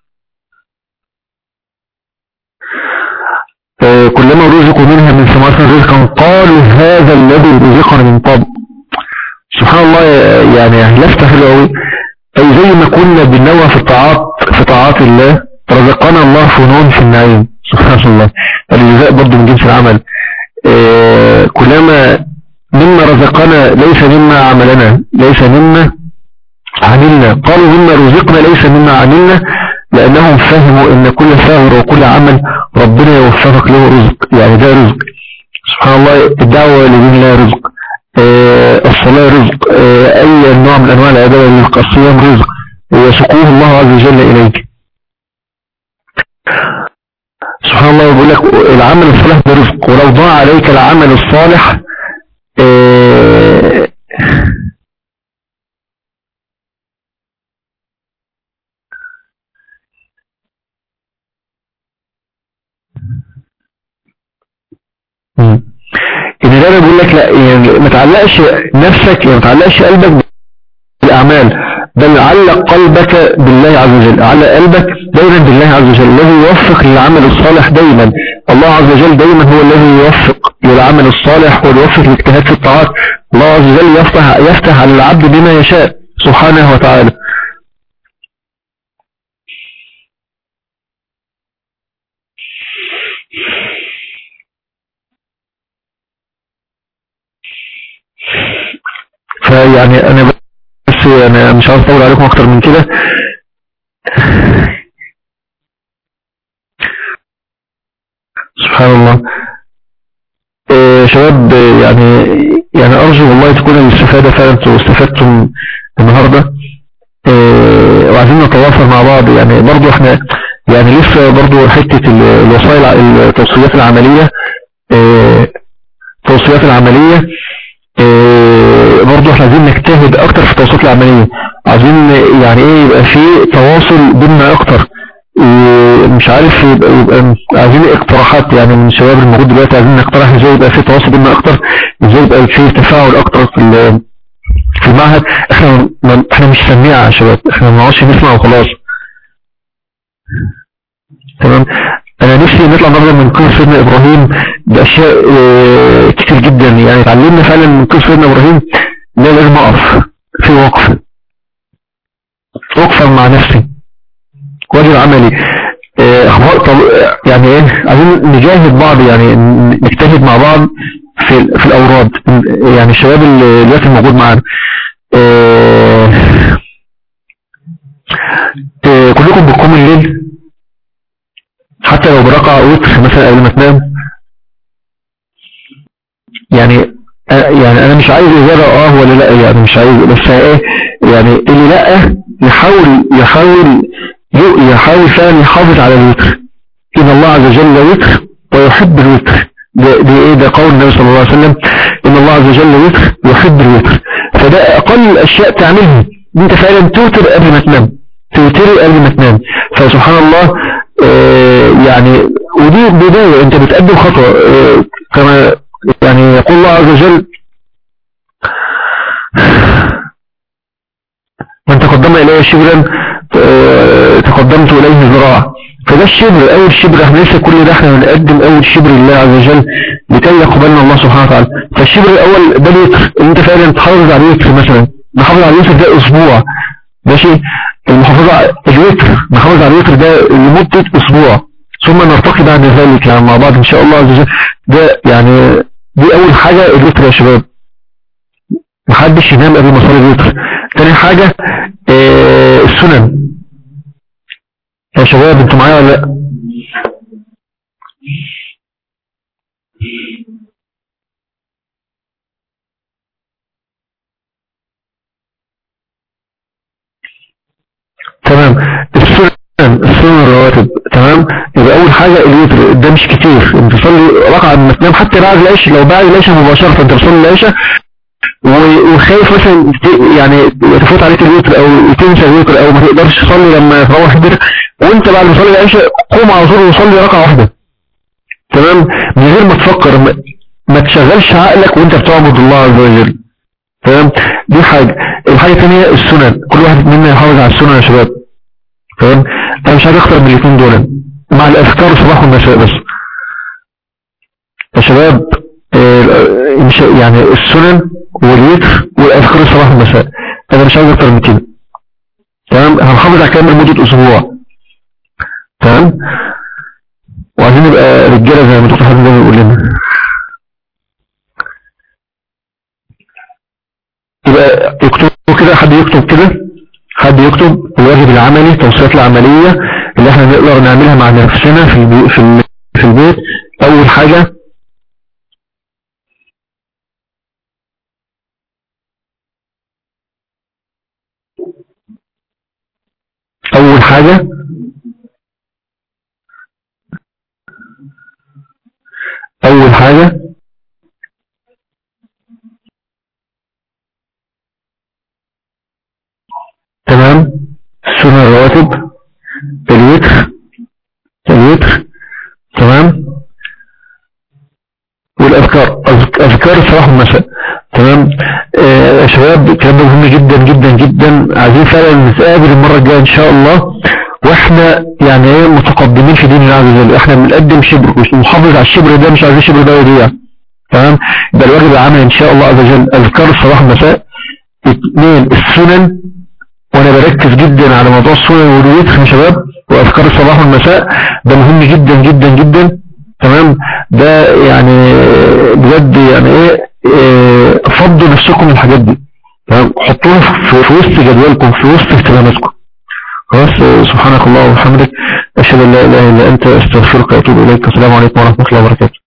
كلما رزقوا منها من ثمرات رزقا قالوا هذا الذي رزقنا من قبل سبحان الله يعني لفتة حلوة قوي أي زي ما كنا بننوع في الطاعات في طاعات الله رزقنا الله فنون في النعيم سبحان الله الجزاء برضو من جنس العمل آه كلما مما رزقنا ليس مما عملنا ليس مما عملنا قالوا مما رزقنا ليس مما عملنا لأنهم فهموا ان كل ثغر وكل عمل ربنا يوفقك له رزق يعني ده رزق سبحان الله الدعوة لدين الله رزق آه الصلاة رزق آه اي نوع من انواع العبادة رزق الصيام رزق ويسقوه الله عز وجل اليك سبحان الله يقول لك العمل الصالح ده رزق ولو ضاع عليك العمل الصالح آه ان ده بقول لك لا يعني ما تعلقش نفسك يعني ما تعلقش قلبك بالاعمال بل علق قلبك بالله عز وجل علق قلبك دايما بالله عز وجل الذي يوفق للعمل الصالح دايما الله عز وجل دايما هو الذي يوفق للعمل الصالح ويوفق الاجتهاد في الطاعات الله عز وجل يفتح يفتح على العبد بما يشاء سبحانه وتعالى فيعني انا بس انا مش عاوز اطول عليكم اكتر من كده سبحان الله إيه شباب يعني يعني ارجو والله تكون الاستفادة فعلا انتوا استفدتم النهاردة إيه وعايزين نتواصل مع بعض يعني برضو احنا يعني لسه برضو حتة الوسائل التوصيات العملية إيه التوصيات العملية إيه برضو احنا عايزين نجتهد اكتر في التواصل العملية عايزين يعني ايه يبقى في تواصل بيننا اكتر إيه مش عارف يبقى, يبقى عايزين اقتراحات يعني من الشباب الموجود دلوقتي عايزين نقترح ازاي يبقى في تواصل بيننا اكتر ازاي يبقى في تفاعل اكتر في في المعهد احنا احنا مش سميعة يا شباب احنا ما نقعدش نسمع وخلاص تمام انا نفسي نطلع النهارده من قصه سيدنا ابراهيم باشياء اه كتير جدا يعني اتعلمنا فعلا من قصه سيدنا ابراهيم ان لازم اقف في وقف وقفا مع نفسي واجب عملي اه طب يعني ايه عايزين نجاهد بعض يعني نجتهد مع بعض في في الاوراد يعني الشباب اللي دلوقتي موجود معانا اه كلكم بتقوموا الليل حتى لو برقع وتر مثلا قبل ما تنام يعني آه، يعني انا مش عايز اجابة اه ولا لا يعني مش عايز بس ايه يعني اللي لا يحاول يحاول يحاول فعلا يحافظ على الوتر ان الله عز وجل وتر ويحب الوتر ده, ده ايه ده قول النبي صلى الله عليه وسلم ان الله عز وجل وتر يحب الوتر فده اقل الاشياء تعملها انت فعلا توتر قبل ما تنام توتر قبل ما تنام فسبحان الله آه يعني ودي بداية انت بتقدم خطوة آه كما يعني يقول الله عز وجل من تقدم إليه شبرا آه، تقدمت إليه ذراع فده الشبر أول شبر احنا ليس كل ده احنا بنقدم أول شبر لله عز وجل لكي يقبلنا الله سبحانه وتعالى فالشبر الأول ده الوتر انت فعلا تحافظ على الوتر مثلا نحافظ على الوتر ده أسبوع ماشي المحافظة على الوتر نحافظ على الوتر ده لمدة أسبوع ثم نرتقي بعد ذلك يعني مع بعض إن شاء الله عز وجل ده يعني دي أول حاجة الوتر يا شباب محدش ينام قبل ما يصلي الوتر تاني حاجة آه السنن يا شباب انتوا معايا ولا لا تمام السنن السنن الرواتب تمام يبقى اول حاجة الوتر ده مش كتير انت تصلي ركعة ما تنام حتى بعد العشاء لو بعد العشاء مباشرة انت تصلي العشاء وخايف مثلا يعني تفوت عليك الوتر او تنسى الوتر او ما تقدرش تصلي لما تروح البيت وانت بعد ما تصلي العشاء قوم على طول وصلي ركعه واحده تمام من غير ما تفكر ما, ما تشغلش عقلك وانت بتعبد الله عز وجل تمام دي حاجه الحاجه الثانيه السنن كل واحد منا يحافظ على السنن يا شباب تمام انا مش عايز اختار من الاثنين دول مع الاذكار الصباح والمساء بس يا شباب يعني السنن والوتر والاذكار الصباح والمساء انا مش عايز اكتر من كده تمام هنحافظ على كامل مدة اسبوع تمام وعايزين نبقى رجاله زي ما دكتور حازم بيقول لنا يبقى يكتبوا كده حد يكتب كده حد يكتب الواجب العملي التوصيات العملية اللي احنا نقدر نعملها مع نفسنا في في البيت اول حاجة اول حاجة اول حاجة تمام سنة الرواتب الوتر الوتر تمام والاذكار اذكار الصباح والمساء تمام آه يا شباب الكلام ده مهم جدا جدا جدا عايزين فعلا نتقابل المرة الجاية ان شاء الله واحنا يعني ايه متقدمين في دين الله عز وجل احنا بنقدم شبر مش محافظ على الشبر ده مش عايزين الشبر ده يضيع تمام يبقى الواجب العمل ان شاء الله عز وجل اذكار الصباح والمساء اثنين السنن وانا بركز جدا على موضوع السنن والوتر يا شباب واذكار الصباح والمساء ده مهم جدا جدا جدا تمام ده يعني بجد يعني ايه, إيه فضوا نفسكم الحاجات دي تمام حطوها في وسط جدولكم في وسط اهتماماتكم خلاص سبحانك الله وبحمدك اشهد ان لا اله الا انت استغفرك واتوب اليك السلام عليكم ورحمه الله وبركاته